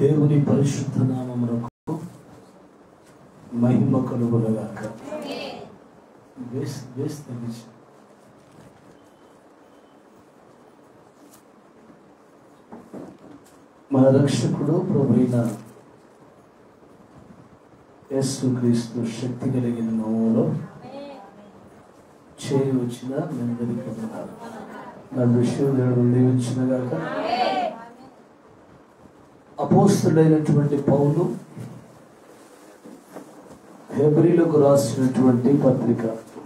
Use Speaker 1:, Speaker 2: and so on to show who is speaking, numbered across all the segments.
Speaker 1: దేవుని పరిశుద్ధ నామమునకు మహిమ కలుగులగాక వేసి వేసి తగ్గించు మన రక్షకుడు ప్రభైన యేసు క్రీస్తు శక్తి కలిగిన నామంలో చేరి వచ్చిన అందరికీ వందనాలు. నా విషయం దేవుడు దీవించిన గాక అపోస్తుడైనటువంటి పౌలు హెబ్రిలకు రాసినటువంటి పత్రిక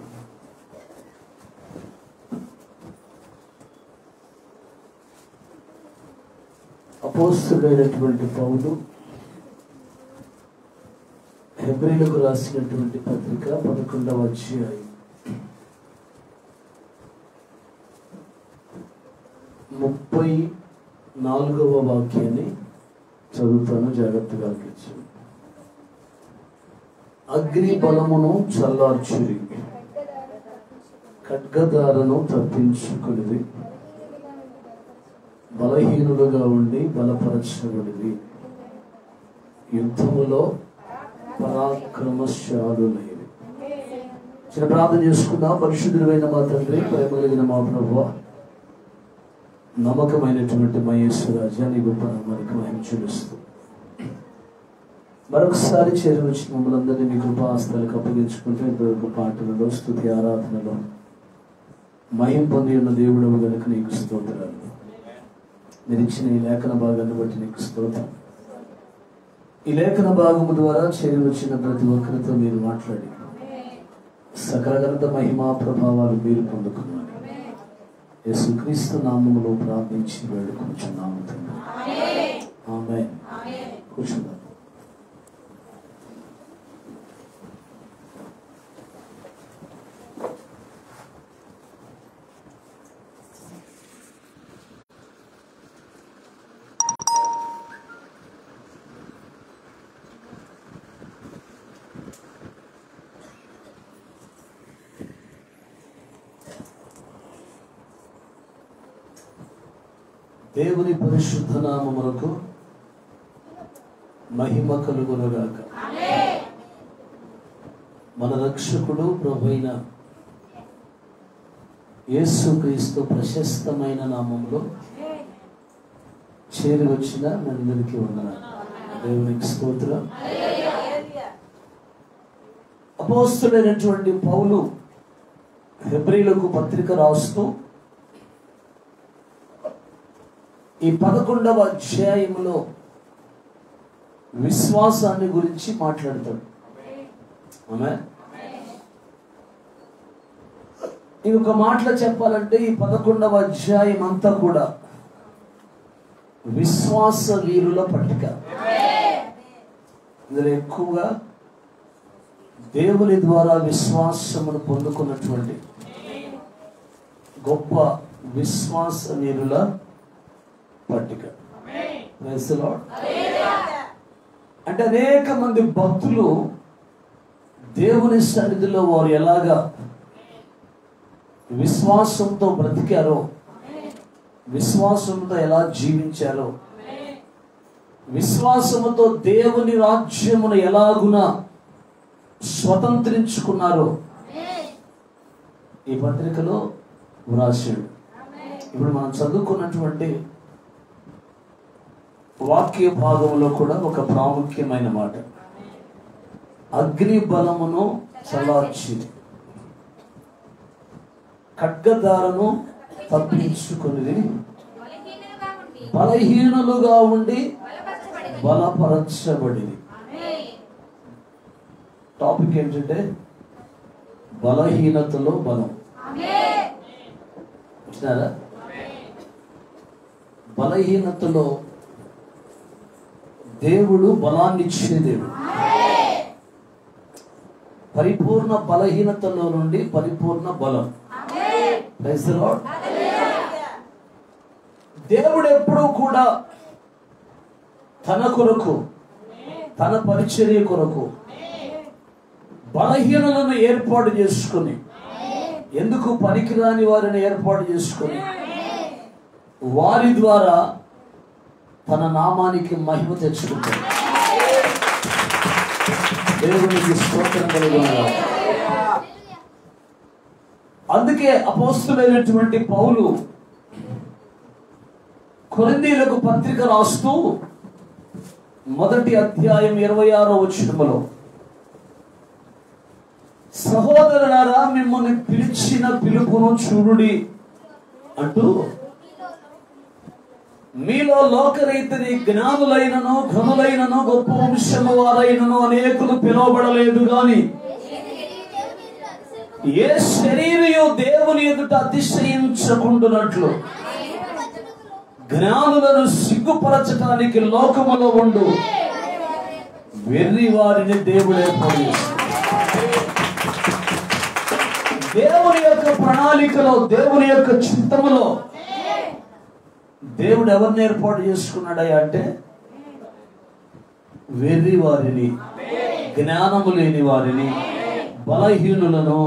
Speaker 1: అపోస్తుడైనటువంటి పౌలు హెబ్రిలకు రాసినటువంటి పత్రిక పదకొండవ అధ్యాయం ముప్పై నాలుగవ వాక్యాన్ని చదువుతాను జాగ్రత్తగా ఆలకించండి అగ్ని బలమును చల్లార్చురి ఖడ్గదారను తప్పించుకునిది బలహీనులుగా ఉండి బలపరచబడిది యుద్ధములో పరాక్రమశాలులైనవి చిన్న ప్రార్థన చేసుకుందాం పరిశుద్ధుడైన మా తండ్రి ప్రేమ కలిగిన మా ప్రభు నమ్మకమైనటువంటి మా యేసురాజా నీ గొప్ప నామానికి మహిమ చూపిస్తూ మరొకసారి చేరి వచ్చిన మమ్మల్ని అందరినీ మీ కృపాస్తాలకు అప్పగించుకుంటూ ఇంతవరకు పాటలలో స్థుతి ఆరాధనలో మహిం పొంది ఉన్న దేవుడు గనుక నీకు స్తోత్రాలు మీరు ఇచ్చిన ఈ లేఖన భాగాన్ని బట్టి నీకు స్తోత్రం ఈ లేఖన భాగము ద్వారా చేరి వచ్చిన ప్రతి ఒక్కరితో మీరు మాట్లాడి సకల ఘనత మహిమా ప్రభావాలు మీరు పొందుకున్నారు యేసుక్రీస్తు నామములో ప్రార్థించి వేడుకుంటున్నాము తండ్రి ఆమె కూర్చుందాం దేవుని పరిశుద్ధ నామములకు మహిమ కలుగునుగాక మన రక్షకుడు ప్రభైన యేసుక్రీస్తు ప్రశస్తమైన నామంలో చేరి వచ్చిన మనందరికీ వందనాలు దేవునికి స్తోత్రం అపోస్తుడైనటువంటి పౌలు హెబ్రిలకు పత్రిక రాస్తూ ఈ పదకొండవ అధ్యాయంలో విశ్వాసాన్ని గురించి మాట్లాడతాడు ఆమె ఈ ఒక మాటలో చెప్పాలంటే ఈ పదకొండవ అధ్యాయం అంతా కూడా విశ్వాస వీరుల పట్టిక ఇందులో ఎక్కువగా దేవుని ద్వారా విశ్వాసమును పొందుకున్నటువంటి గొప్ప విశ్వాస వీరుల పట్టిక Praise the Lord. అంటే అనేక మంది భక్తులు దేవుని సన్నిధిలో వారు ఎలాగా విశ్వాసంతో బ్రతికారో విశ్వాసంతో ఎలా జీవించారో విశ్వాసముతో దేవుని రాజ్యమును ఎలాగున స్వతంత్రించుకున్నారో ఈ పత్రికలో వ్రాసాడు ఇప్పుడు మనం చదువుకున్నటువంటి వాక్య భాగంలో కూడా ఒక ప్రాముఖ్యమైన మాట అగ్ని బలమును చల్లార్చింది ఖడ్గదారను తప్పించుకుని
Speaker 2: బలహీనులుగా ఉండి
Speaker 1: బలహీనులుగా ఉండి
Speaker 2: బలపరచబడిన
Speaker 1: బలపరచబడింది టాపిక్ ఏంటంటే బలహీనతలో బలం వచ్చినారా బలహీనతలో దేవుడు బలాన్ని ఇచ్చే దేవుడు పరిపూర్ణ బలహీనతలో నుండి పరిపూర్ణ బలం Praise the Lord. దేవుడు ఎప్పుడూ కూడా తన కొరకు తన పరిచర్య కొరకు బలహీనలను ఏర్పాటు చేసుకుని ఎందుకు పనికిరాని వారిని ఏర్పాటు చేసుకుని వారి ద్వారా తన నామానికి మహిమ తెచ్చుకుంటాడు దేవునికి స్తోత్రం కలుగునుగాక. అందుకే అపోస్తులైనటువంటి పౌలు కొరిందీలకు పత్రిక రాస్తూ మొదటి అధ్యాయం ఇరవై ఆరో వచ్చినములో సహోదరులారా మిమ్మల్ని పిలిచిన పిలుపును చూడుడి అంటూ మీలో లోకరీతిని జ్ఞానులైనను ఘనులైనను గొప్ప వంశము వారైనను అనేకులు పిలువబడలేదు గాని ఏ శరీరయు దేవుని ఎదుట అతిశయించకుండునట్లు జ్ఞానులను సిగ్గుపరచటానికి లోకములో ఉండు వెర్రి వారిని దేవుడు ఏర్పాటు చేశాడు. దేవుని యొక్క ప్రణాళికలో దేవుని యొక్క చిత్తములో దేవుడు ఎవరిని ఏర్పాటు చేసుకున్నాడయ్యా అంటే వెర్రి వారిని జ్ఞానము లేని వారిని బలహీనులను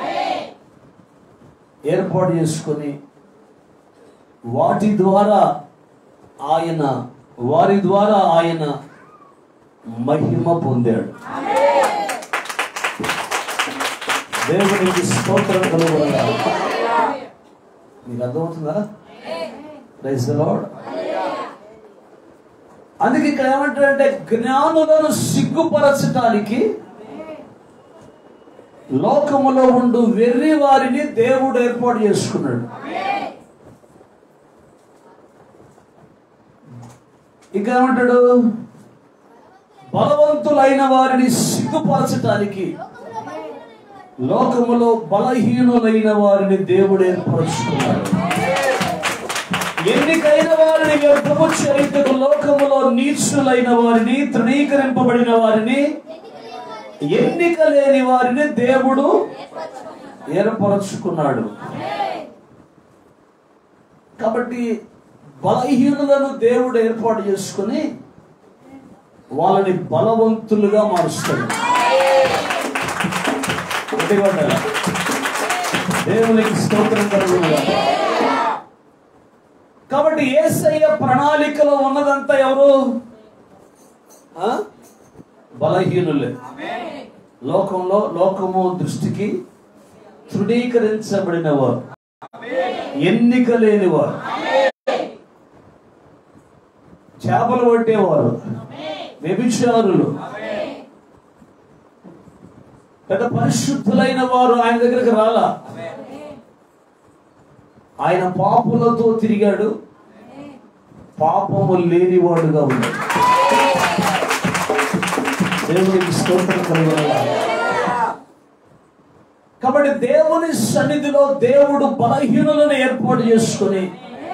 Speaker 1: ఏర్పాటు చేసుకొని వాటి ద్వారా ఆయన వారి ద్వారా ఆయన మహిమ పొందాడు దేవునికి స్తోత్రం కలుగునగా మీకు అర్థమవుతుందా ప్రైజ్ ద లార్డ్ అందుకే ఇక్కడ ఏమంటారంటే జ్ఞానులను సిగ్గుపరచటానికి లోకములో ఉండు వెర్రి వారిని దేవుడు ఏర్పాటు చేసుకున్నాడు ఇంకా ఏమంటాడు బలవంతులైన వారిని సిగ్గుపరచటానికి లోకములో బలహీనులైన వారిని దేవుడు ఏర్పరుచుకున్నాడు ఎన్నికైన వారిని వ్యర్థము చరిత్రకు లోకములో నీచులైన వారిని తృణీకరింపబడిన వారిని ఎన్నిక లేని వారిని దేవుడు ఏర్పరచుకున్నాడు కాబట్టి బలహీనులను దేవుడు ఏర్పాటు చేసుకుని వాళ్ళని బలవంతులుగా మారుస్తాడు ఒకటి కొట్టాలా? దేవునికి స్తోత్రం కలుగునుగాక. కాబట్టి ఏసయ్య ప్రణాళికలో ఉన్నదంతా ఎవరు ఆ? బలహీనులే లోకంలో లోకము దృష్టికి తృణీకరించబడిన వారు ఎన్నిక లేని వారు చేపలు పట్టేవారు వ్యభిచారులు పెద్ద పరిశుద్ధులైన వారు ఆయన దగ్గరికి రాలా ఆయన పాపులతో తిరిగాడు పాపము లేనివాడుగా ఉన్నాడు దేవునికి స్తోత్రం కలుగునుగాక. కాబట్టి దేవుని సన్నిధిలో దేవుడు బలహీనులను ఏర్పాటు చేసుకుని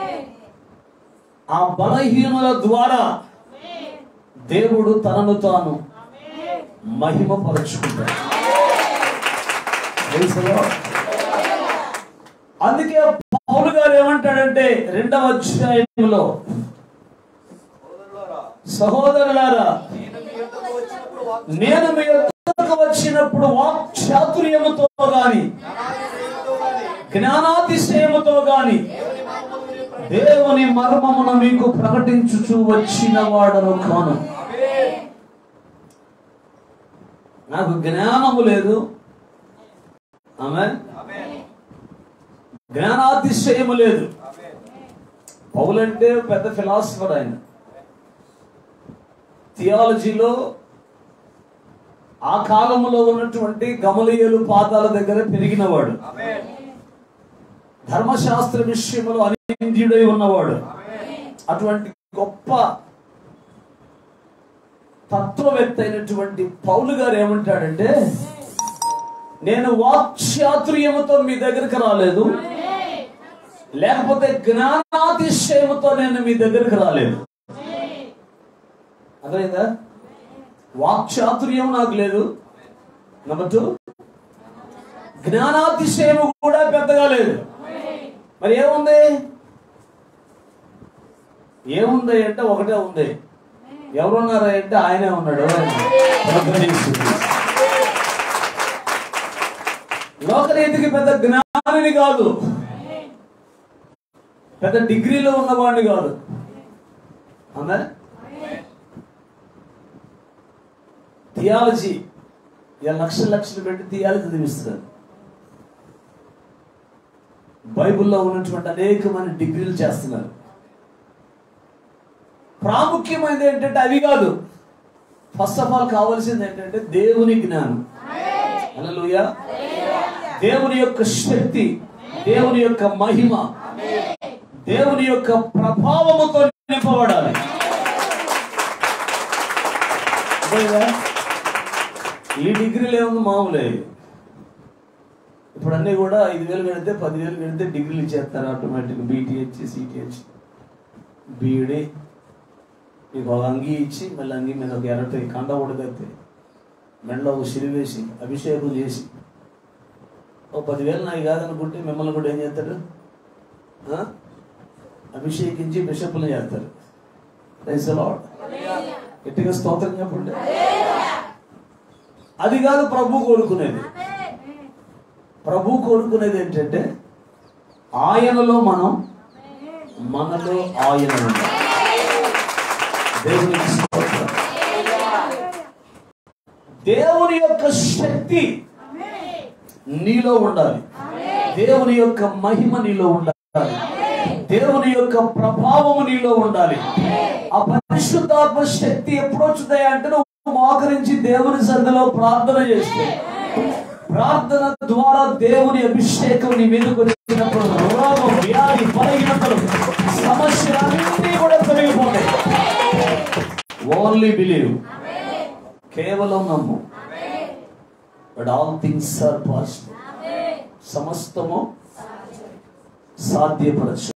Speaker 1: ఆ బలహీనుల ద్వారా దేవుడు తనను తాను మహిమపరుచుకుంటాడు Praise the Lord. అందుకే పౌలు గారు ఏమంటాడంటే రెండవ అధ్యాయంలో సహోదరులారా నేను మీ యొద్దకు వచ్చినప్పుడు వాక్చాతుర్యముతో గాని జ్ఞానాతిశయముతో గాని దేవుని మర్మమును మీకు ప్రకటించుచు వచ్చిన వాడను కాను నాకు జ్ఞానము లేదు ఆమె జ్ఞానాతిశయము లేదు పౌలంటే పెద్ద ఫిలాసఫర్ ఆయన థియాలజీలో ఆ కాలంలో ఉన్నటువంటి గమలియలు పాదాల దగ్గర పెరిగినవాడు ధర్మశాస్త్ర విషయంలో అనింద్యుడై ఉన్నవాడు అటువంటి గొప్ప తత్వవేత్త అయినటువంటి పౌలు గారు ఏమంటాడంటే నేను వాక్చాతుర్యముతో మీ దగ్గరికి రాలేదు లేకపోతే జ్ఞానాతిశయముతో నేను మీ దగ్గరికి రాలేదు అర్థమైందా వాక్చాతుర్యం నాకు లేదు నెంబర్ టూ జ్ఞానాతిశయము కూడా పెద్దగా లేదు మరి ఏముంది ఏముంది అంటే ఒకటే ఉంది ఎవరున్నారా అంటే ఆయనే ఉన్నాడు లోకరీతికి పెద్ద జ్ఞానిని కాదు పెద్ద డిగ్రీలో ఉన్నవాడిని కాదు ఆమె థియాలజీ ఇలా లక్షలు లక్షలు పెట్టి థియాలజీ చదివిస్తున్నారు బైబిల్లో ఉన్నటువంటి అనేకమైన డిగ్రీలు చేస్తున్నారు ప్రాముఖ్యమైనది ఏంటంటే అవి కాదు ఫస్ట్ ఆఫ్ ఆల్ కావాల్సింది ఏంటంటే దేవుని జ్ఞానం హల్లెలూయా దేవుని యొక్క శక్తి దేవుని యొక్క మహిమ దేవుని యొక్క ప్రభావముతో నింపబడాలి అదేగా? ఈ డిగ్రీలు ఏముంది మామూలే ఇప్పుడు అన్నీ కూడా ఐదు వేలు కడితే పదివేలు కడితే డిగ్రీలు ఇచ్చేస్తారు ఆటోమేటిక్ బీటీహెచ్ సిటిహెచ్ బీఈడి మీకు ఒక అంగి ఇచ్చి మళ్ళీ అంగి మీద ఒక ఎర్రటి కండ ఉడకత్తి మెడలో ఒక సిరి వేసి అభిషేకం చేసి ఓ పదివేలు నాకు కాదనుకుంటే మిమ్మల్ని కూడా ఏం చేస్తారు ఆ? అభిషేకించి బిషప్లు చేస్తారు Praise the Lord. గట్టిగా స్తోత్రం చెప్పండి అది కాదు ప్రభు కోరుకునేది ప్రభు కోరుకునేది ఏంటంటే ఆయనలో మనం మనలో ఆయన ఉండాలి. దేవునికి స్తోత్రం. దేవుని యొక్క శక్తి నీలో ఉండాలి దేవుని యొక్క మహిమ నీలో ఉండాలి దేవుని యొక్క ప్రభావము నీలో ఉండాలి ఆ పరిశుద్ధాత్మ శక్తి ఎప్పుడు వచ్చింది అంటే నువ్వు మోకరించి దేవుని సన్నిధిలో ప్రార్థన చేస్తే ప్రార్థన ద్వారా దేవుని అభిషేకం నీ మీదకి వచ్చినప్పుడు రోగం వ్యాధి బలహీనతలు సమస్యలన్నీ కూడా తొలగిపోతాయి ఓన్లీ బిలీవ్ కేవలం నమ్ము but all things are possible సమస్తము సాధ్యపరచు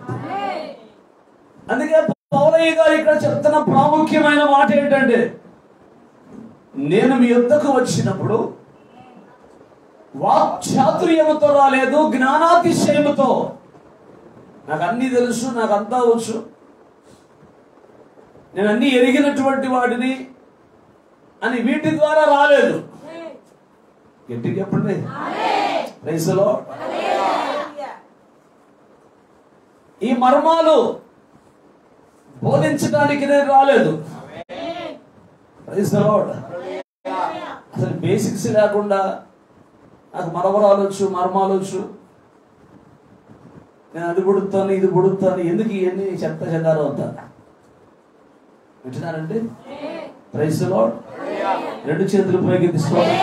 Speaker 1: అందుకే పౌరయ్య గారు ఇక్కడ చెప్తున్న ప్రాముఖ్యమైన మాట ఏంటంటే నేను మీ యొద్దకు వచ్చినప్పుడు వాక్చాతుర్యముతో రాలేదు జ్ఞానాతిశయముతో నాకు అన్ని తెలుసు నాకు అంతా వచ్చు నేను అన్ని ఎరిగినటువంటి వాడిని అని వీటి ద్వారా రాలేదు గట్టిగా చెప్పండి Praise the Lord. ఈ మర్మాలు బోధించడానికి నేను రాలేదు Praise the Lord. అసలు బేసిక్స్ లేకుండా నాకు మరమరాలు వచ్చు మర్మాలు వచ్చు నేను అది పుడుతాను ఇది పుడుతాను ఎందుకు ఇవన్నీ చెత్త చెదారు అవుతా వింటున్నారండి ప్రైస్ లాడ్ రెండు చేతులు పైకి తీసుకోవాలి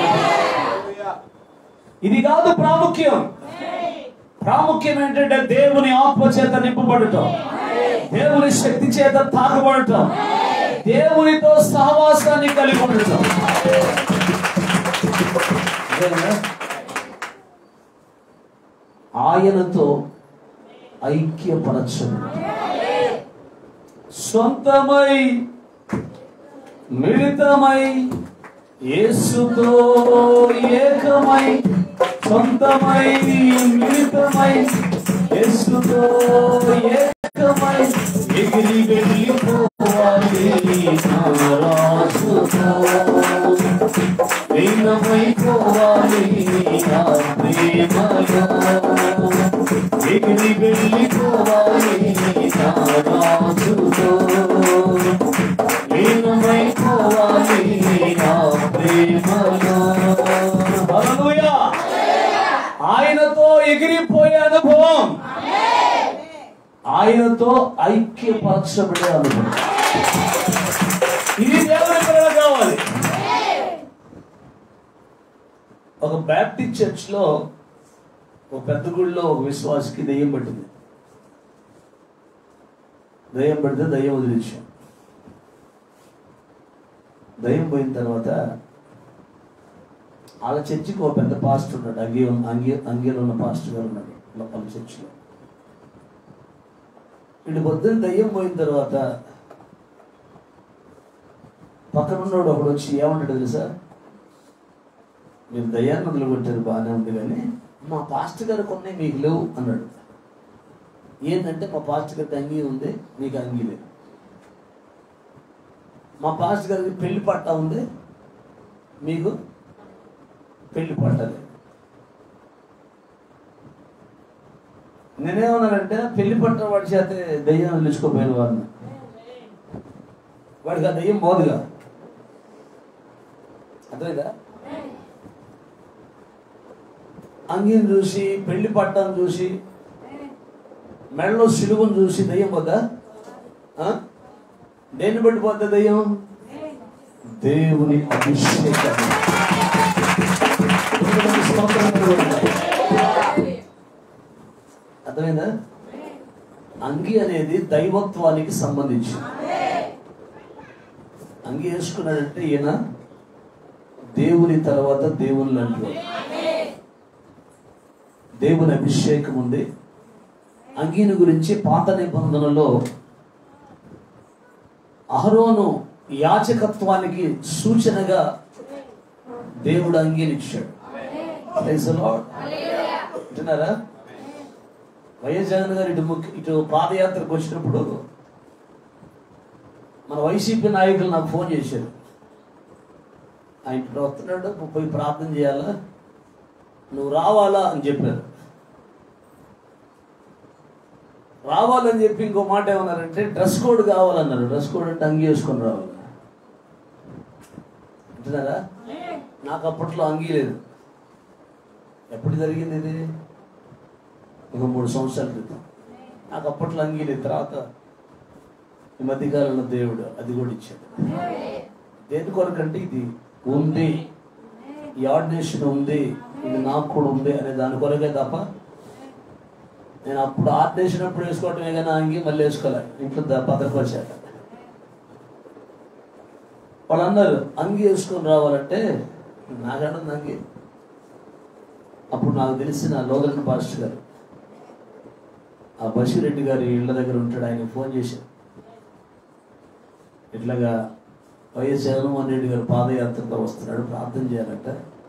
Speaker 1: ఇది కాదు ప్రాముఖ్యం ప్రాముఖ్యం ఏంటంటే దేవుని ఆత్మ చేత నింపబడటం దేవుని శక్తి చేత తాకబడటం దేవునితో సహవాసాన్ని కలిగి ఉండటం అదేనా? ఆయనతో ఐక్యపరచడం సొంతమై మిళితమై యేసుతో ఏకమై సొంతమై మిళితమై యేసుతో ఏకమై ఎగిరి వెళ్ళిపోవాలి నా రాజుతో లీనమైపోవాలి నా ప్రేమలో ఎగిరి వెళ్ళిపోవాలి నా రాజుతో లీనమైపోవాలి నా ప్రేమలో హల్లెలూయా ఆయనతో ఎగిరిపోయే అనుభవం ఆయనతో ఐక్యపరచబడే అనుభవం ఇది దేవుని పిల్లలు కావాలి ఒక బ్యాప్టిస్ట్ చర్చ్ లో ఒక పెద్ద గుడిలో ఒక విశ్వాసకి దయ్యం పట్టింది దయ్యం పడితే దయ్యం వదిలించాం దయ్యం పోయిన తర్వాత వాళ్ళ చర్చికి ఒక పెద్ద పాస్టర్ ఉన్నాడు అంగీ అంగీ అంగీలో ఉన్న పాస్టర్ గారు ఉన్నాడు వాళ్ళ చర్చిలో వీడి పొద్దున్న దయ్యం పోయిన తర్వాత పక్కన ఉన్నవాడు ఒకడు వచ్చి ఏమంటాడు తెలుసా మీరు దయ్యాన్ని వదిలిపెట్టారు బాగానే ఉంది కానీ మా పాస్టర్ గారు కొన్ని మీకు లేవు అన్నాడు ఏంటంటే మా పాస్టర్ గారికి అంగీ ఉంది మీకు అంగీ లేదు మా పాస్టర్ గారికి పెళ్లి పట్ట ఉంది మీకు పెళ్లి పట్టలేదు నేనేమన్నానంటే పెళ్లి పట్ట వాడి చేత దయ్యం నిలుచుకోపోయిన వాడిని వాడికి ఆ దయ్యం పోదుగా అర్థమైందా అంగీని చూసి పెళ్లి పట్టాన్ని చూసి మెడలో సిలువను చూసి దయ్యం పోద్దా ఆ? దేన్ని బట్టి పోద్దా దయ్యం దేవుని అభిషేకం దేవునికి స్తోత్రం కలుగునుగాక. అర్థమైందా అంగి అనేది దైవత్వానికి సంబంధించి అంగి వేసుకున్నాడంటే ఈయన దేవుని తర్వాత దేవుని లాంటి వాడు. దేవుని అభిషేకం ఉంది అంగీని గురించి పాత నిబంధనలో అహరోను యాచకత్వానికి సూచనగా దేవుడు అంగీని ఇచ్చాడు Praise the Lord. వింటున్నారా వైఎస్ జగన్ గారు ఇటు ముఖ్య ఇటు పాదయాత్రకు వచ్చినప్పుడు మన వైసీపీ నాయకులు నాకు ఫోన్ చేశారు ఆయన ఇప్పుడు వస్తున్నాడు నువ్వు పోయి ప్రార్థన చేయాలా నువ్వు రావాలా అని చెప్పారు రావాలని చెప్పి ఇంకో మాట ఏమన్నారంటే డ్రెస్ కోడ్ కావాలన్నారు డ్రెస్ కోడ్ అంటే అంగి వేసుకొని రావాలి అంటున్నారా నాకు అప్పట్లో అంగీ లేదు ఎప్పుడు జరిగింది ఇది ఒక మూడు సంవత్సరాల క్రితం నాకు అప్పట్లో అంగీ లేదు తర్వాత ఈ మధ్యకాలంలో దేవుడు అది కూడా ఇచ్చాడు దేని కొరకంటే ఇది ఉంది ఈ ఆర్డినేషన్ ఉంది ఇది నాకు కూడా ఉంది అనే దాని కొరకే తప్ప నేను అప్పుడు ఆర్డినేషన్ అప్పుడు వేసుకోవటమే కానీ అంగి మళ్ళీ వేసుకోలే ఇంట్లో ద- భద్రపరిచాక వాళ్ళు అన్నారు అంగి వేసుకొని రావాలంటే నాకంటుంది అంగి అప్పుడు నాకు తెలిసిన లోదరణ పాస్టర్ గారు ఆ బషీరెడ్డి గారి ఇళ్ళ దగ్గర ఉంటాడు ఆయన ఫోన్ చేశారు ఇట్లాగా వైఎస్ జగన్మోహన్ రెడ్డి గారు పాదయాత్రతో వస్తున్నాడు ప్రార్థన చేయాలంట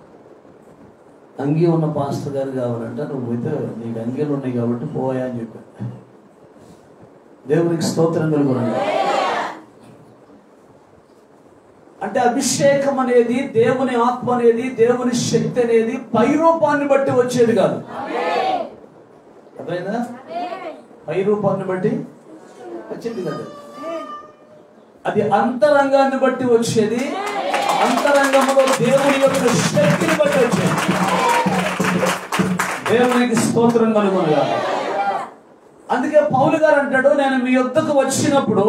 Speaker 1: అంగీ ఉన్న పాస్టర్ గారు కావాలంట నువ్వు అయితే నీకు అంగీలు ఉన్నాయి కాబట్టి పోయా అని చెప్పాడు దేవునికి స్తోత్రం కలుగునండి అంటే అభిషేకం అనేది దేవుని ఆత్మ అనేది దేవుని శక్తి అనేది పై రూపాన్ని బట్టి వచ్చేది కాదు అర్థమైందా పై రూపాన్ని బట్టి వచ్చేది కాదు అది అంతరంగాన్ని బట్టి వచ్చేది అంతరంగంలో దేవుని యొక్క శక్తిని బట్టి వచ్చేది దేవునికి స్తోత్రం కలుగునుగా అందుకే పౌలు గారు అంటాడు నేను మీ యొద్దకు వచ్చినప్పుడు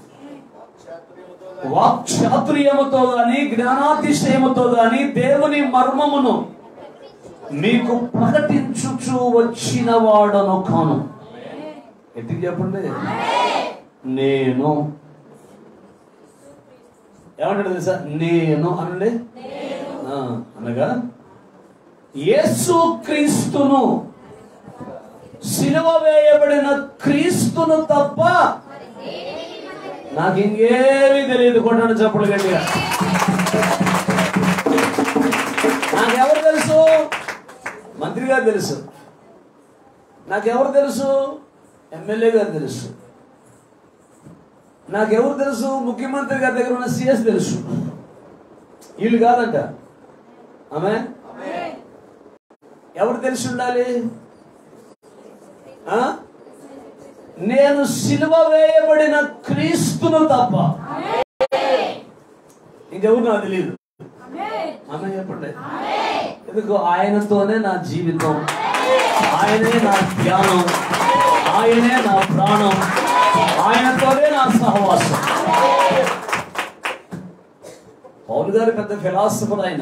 Speaker 1: వాక్చాతుర్యముతో గాని జ్ఞానాతిశయముతో గాని దేవుని మర్మమును మీకు ప్రకటించుచు వచ్చిన వాడను కాను ఎత్తికి చెప్పండి నేను ఏమంటాడు తెలుసా నేను అనండి ఆ, అనగా యేసు క్రీస్తును సిలువ వేయబడిన క్రీస్తును తప్ప నాకు ఇంకేమీ తెలియదు కొట్టండి చప్పుడు గట్టిగా నాకెవరు తెలుసు మంత్రి గారు తెలుసు నాకెవరు తెలుసు ఎమ్మెల్యే గారు తెలుసు నాకెవరు తెలుసు ముఖ్యమంత్రి గారి దగ్గర ఉన్న సిఎస్ తెలుసు వీళ్ళు కాదంట ఆమె ఎవరు తెలిసి ఉండాలి ఆ? నేను సిలువ వేయబడిన క్రీస్తును తప్ప ఇంకెవరు నాకు తెలియదు ఆమె చెప్పండి ఎందుకు ఆయనతోనే నా జీవితం ఆయనే నా ధ్యానం ఆయనే నా ప్రాణం ఆయనతోనే నా సహవాసం పౌలు గారు పెద్ద ఫిలాసఫర్ ఆయన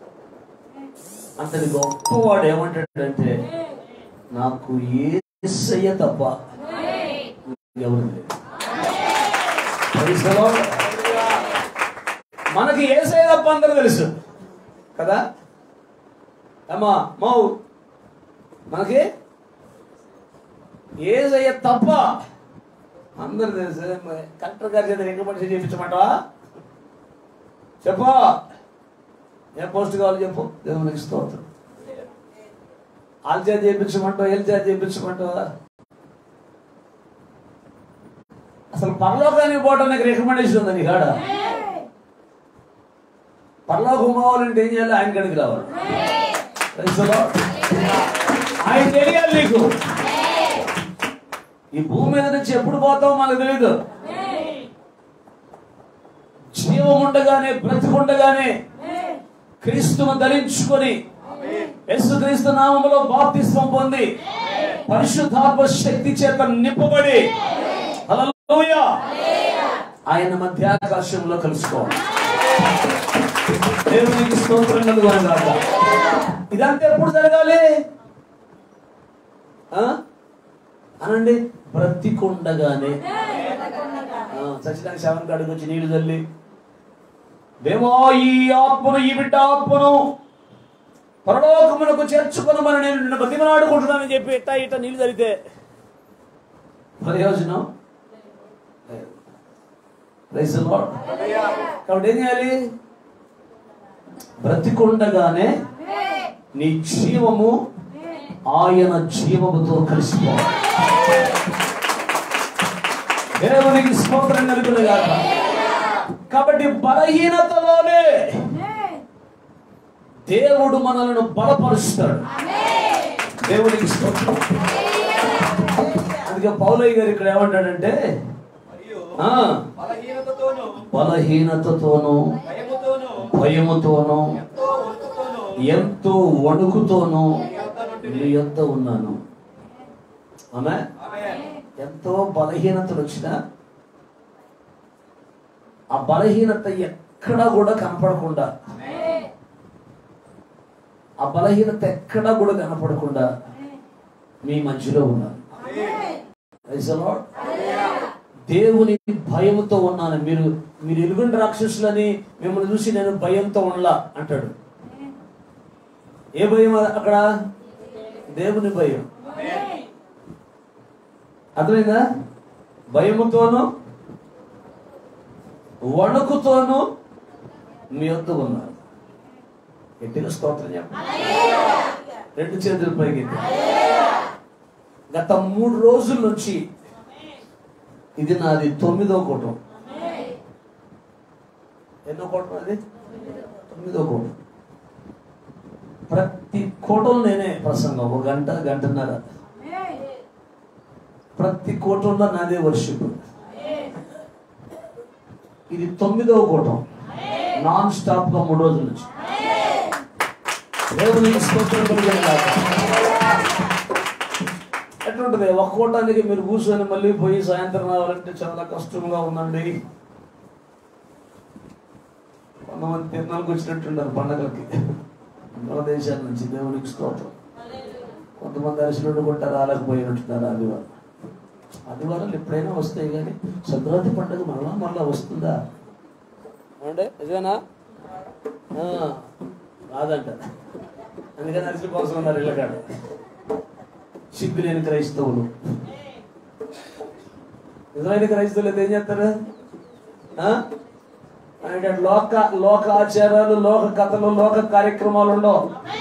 Speaker 1: అంతటి గొప్పవాడు ఏమంటాడంటే నాకు ఏసయ్య తప్ప ఎవరు లేదు Praise the Lord. మనకి ఏసయ్య తప్ప అందరూ తెలుసు కదా అమ్మా మౌ మనకి ఏసయ్య తప్ప అందరు తెలుసు కలెక్టర్ గారి చేత రికమెండేషన్ చేయించమంటావా చెప్పు ఏ పోస్ట్ కావాలో చెప్పు దేవునికి స్తోత్రం వాళ్ళ చేత చేయించమంటావా వీళ్ళ చేత చేయించమంటావా అసలు పరలోకానికి పోవడానికి రికమెండేషన్ ఉంది నీ కాడ పరలోకం పోవాలంటే ఏం చేయాలి ఆయన కడికి రావాలి Praise the Lord. ఆయన తెలియాలి నీకు ఈ భూమి మీద నుంచి ఎప్పుడు పోతావో మనకు తెలియదు జీవం ఉండగానే బ్రతికుండగానే క్రీస్తును ధరించుకొని యేసుక్రీస్తు నామములో బాప్తిస్మం పొంది పరిశుద్ధాత్మ శక్తి చేత నింపబడి హల్లెలూయా ఆయన మధ్యాకాశంలో కలుసుకోవాలి దేవునికి స్తోత్రం కలుగునగాక ఇదంతా ఎప్పుడు జరగాలి ఆ? అనండి బ్రతికుండగానే ఆ, సచ్చిదానికి శవన్ కాడికి వచ్చి నీళ్లు చల్లి దేవా ఈ ఆత్మను ఈ బిడ్డ ఆత్మను పరలోకమునకు చేర్చుకొనమని నేను నిన్ను బతిమలాడుకుంటున్నానని చెప్పి ఇట్ట ఇట్ట నీళ్లు చల్లితే ప్రయోజనం లేదు. Praise the Lord. కాబట్టి ఏం చేయాలి బ్రతికుండగానే నీ జీవము ఆయన జీవముతో కలిసిపోవాలి దేవునికి స్తోత్రం కలుగునుగాక కాబట్టి బలహీనతలోనే దేవుడు మనలను బలపరుస్తాడు దేవునికి స్తోత్రం అందుకే పౌలయ్య గారు ఇక్కడ ఏమంటాడంటే
Speaker 3: మరియు
Speaker 1: ఆ,
Speaker 3: బలహీనతతోను
Speaker 1: బలహీనతతోనూ
Speaker 3: భయముతోను
Speaker 1: భయముతోనూ
Speaker 3: ఎంతో వణుకుతోను
Speaker 1: ఎంతో వణుకుతోనూ
Speaker 3: మీ యొద్ద నుండి
Speaker 1: నీ యొద్ద ఉన్నాను ఆమె
Speaker 3: ఆమేన్.
Speaker 1: ఎంతో బలహీనతలు వచ్చినా ఆ బలహీనత ఎక్కడా కూడా కనపడకుండా ఆ బలహీనత ఎక్కడా కూడా కనపడకుండా మీ మధ్యలో ఉన్నాను Praise the Lord. దేవుని భయముతో ఉన్నాను మీరు మీరు ఎలుగుండి రాక్షసులని మిమ్మల్ని చూసి నేను భయంతో ఉండలా అంటాడు ఏ భయం అక్కడ దేవుని భయం అర్థమైందా భయముతోను వణుకుతోను మీ వద్ద ఉన్నారు గట్టిగా స్తోత్రం చెప్పండి రెండు చేతుల పైకి ఎత్తి. గత మూడు రోజుల నుంచి ఇది నాది తొమ్మిదో కూటం ఎన్నో కూటం అది తొమ్మిదో కూటం ప్రతి కూటం నేనే ప్రసంగం ఒక గంట గంటన్నర ప్రతి కూటంలో నాదే వర్షిప్ ఇది తొమ్మిదవ కూటం నాన్ స్టాప్ గా మూడు రోజుల నుంచి దేవునికి స్తోత్రం కలుగును గాక. ఎట్లుంటది ఒక కూటానికి మీరు కూర్చొని మళ్ళీ పోయి సాయంత్రం రావాలంటే చాలా కష్టంగా ఉందండి కొంతమంది తిరునాళ్ళకి వచ్చినట్టున్నారు పండగలకి మన దేశాల నుంచి దేవునికి స్తోత్రం కొంతమంది అరిసెలు కొంటారు రాలేకపోయినట్టున్నారు ఆదివారం ఆదివారాలు ఎప్పుడైనా వస్తాయి కానీ సంక్రాంతి పండుగ మళ్ళా మళ్ళా వస్తుందా అంటే నిజమేనా ఆ, రాదంట అందుకని అరిసెలు కోసం ఉన్నారు ఇళ్ళకాడ సిగ్గు లేని క్రైస్తవులు నిజమైన క్రైస్తవులు అయితే ఏం చేస్తారు ఆ? అంటే లోక లోక ఆచారాలు లోక కథలు లోక కార్యక్రమాలు ఉండవు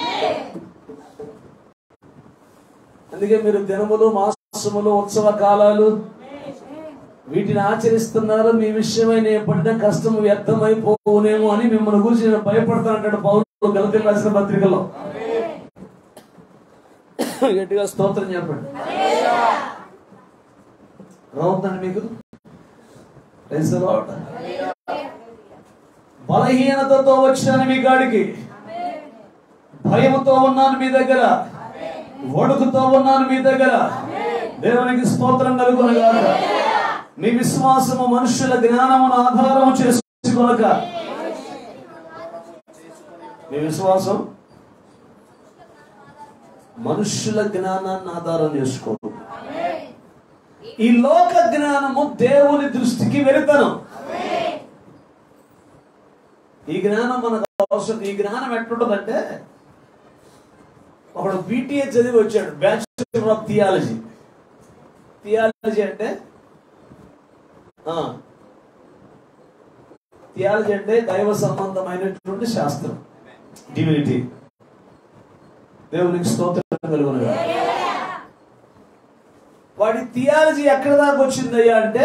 Speaker 1: అందుకే మీరు దినములు మాసములు ఉత్సవ కాలాలు వీటిని ఆచరిస్తున్నారు మీ విషయమై నేను పడిన కష్టం వ్యర్థమైపోవునేమో అని మిమ్మల్ని గురించి నేను భయపడతానంటాడు పౌరులు గలతీ రాసిన పత్రికలో గట్టిగా స్తోత్రం చెప్పండి రావుతుందండి మీకు Praise the Lord. బలహీనతతో వచ్చాను మీ కాడికి భయముతో ఉన్నాను మీ దగ్గర వణుకుతో ఉన్నాను మీ దగ్గర దేవునికి స్తోత్రం కలుగునగాక మీ విశ్వాసము మనుషుల జ్ఞానమును ఆధారము చేసుకోనక మీ విశ్వాసం మనుషుల జ్ఞానాన్ని ఆధారం చేసుకో ఈ లోక జ్ఞానము దేవుని దృష్టికి వెళుతాను ఈ జ్ఞానం మనకు అవసరం ఈ జ్ఞానం ఎట్లుంటదంటే ఒకడు బీటీఏ చదివి వచ్చాడు బ్యాచులర్ ఆఫ్ థియాలజీ థియాలజీ అంటే థియాలజీ అంటే దైవ సంబంధమైనటువంటి శాస్త్రం డివినిటీ దేవునికి స్తోత్రం కలుగును వాడి థియాలజీ ఎక్కడ దాకా వచ్చిందయ్యా అంటే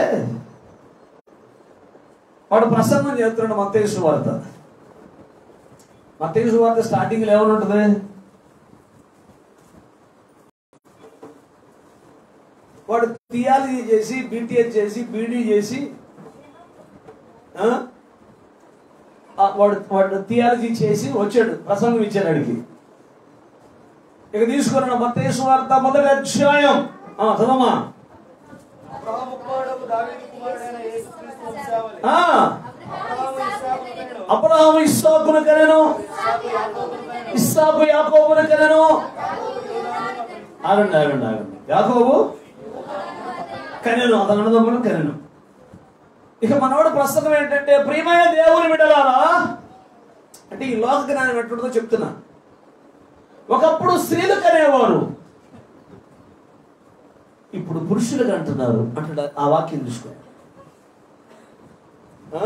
Speaker 1: వాడు ప్రసంగం చేస్తున్నాడు మత్తేసు వార్త మత్తేసు వార్త స్టార్టింగ్ లో ఏమని ఉంటుంది వాడు థియాలజీ చేసి బీటీఎస్ చేసి బీడీ చేసి ఆ? ఆ వాడు వాడు థియాలజీ చేసి వచ్చాడు ప్రసంగం ఇచ్చాడు అడిగి ఇక తీసుకున్న మత్తయి వార్త మొదటి అధ్యాయం ఆ, చదవమ్మా
Speaker 3: అబ్రహాము కుమారుడు దావీదు కుమారుడైన యేసుక్రీస్తు వంశావళి
Speaker 1: ఆ,
Speaker 3: అబ్రహాము ఇస్సాకును కనెను.
Speaker 1: అబ్రహాము ఇస్సాకును కనెను ఇస్సాకు యాకోబును కనెను ఆగండి ఆగండి ఆగండి యాకోబు కనెను అతను అన్నదమ్ములు కనెను ఇక మనవాడు ప్రస్తుతం ఏంటంటే ప్రియమైన దేవుని బిడ్డలారా అంటే ఈ లోక జ్ఞానం ఎట్లుంటుందో చెప్తున్నా ఒకప్పుడు స్త్రీలు కనేవారు ఇప్పుడు పురుషులకు అంటున్నారు అంటాడు ఆ వాక్యం చూసుకో ఆ?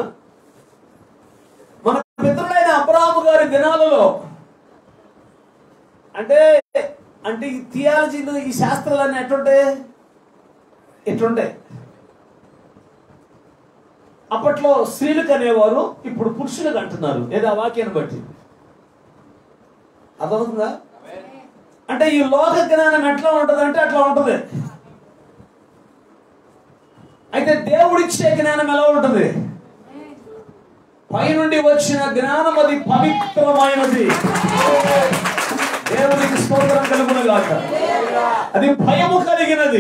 Speaker 1: మన పితరుడైన అబ్రాహము గారి దినాలలో అంటే అంటే ఈ థియాలజీలు ఈ శాస్త్రాలన్నీ ఎట్లుంటాయి ఎట్లుంటాయి అప్పట్లో స్త్రీలకు అనేవారు ఇప్పుడు పురుషులకు అంటున్నారు ఏదో ఆ వాక్యాన్ని బట్టి అర్థమవుతుందా అంటే ఈ లోక జ్ఞానం ఎట్లా ఉంటది అంటే అట్లా ఉంటది అయితే దేవుడిచ్చే జ్ఞానం ఎలా ఉంటది పైనుండి వచ్చిన జ్ఞానం అది పవిత్రమైనది దేవునికి స్తోత్రం కలుగును గాక అది భయము కలిగినది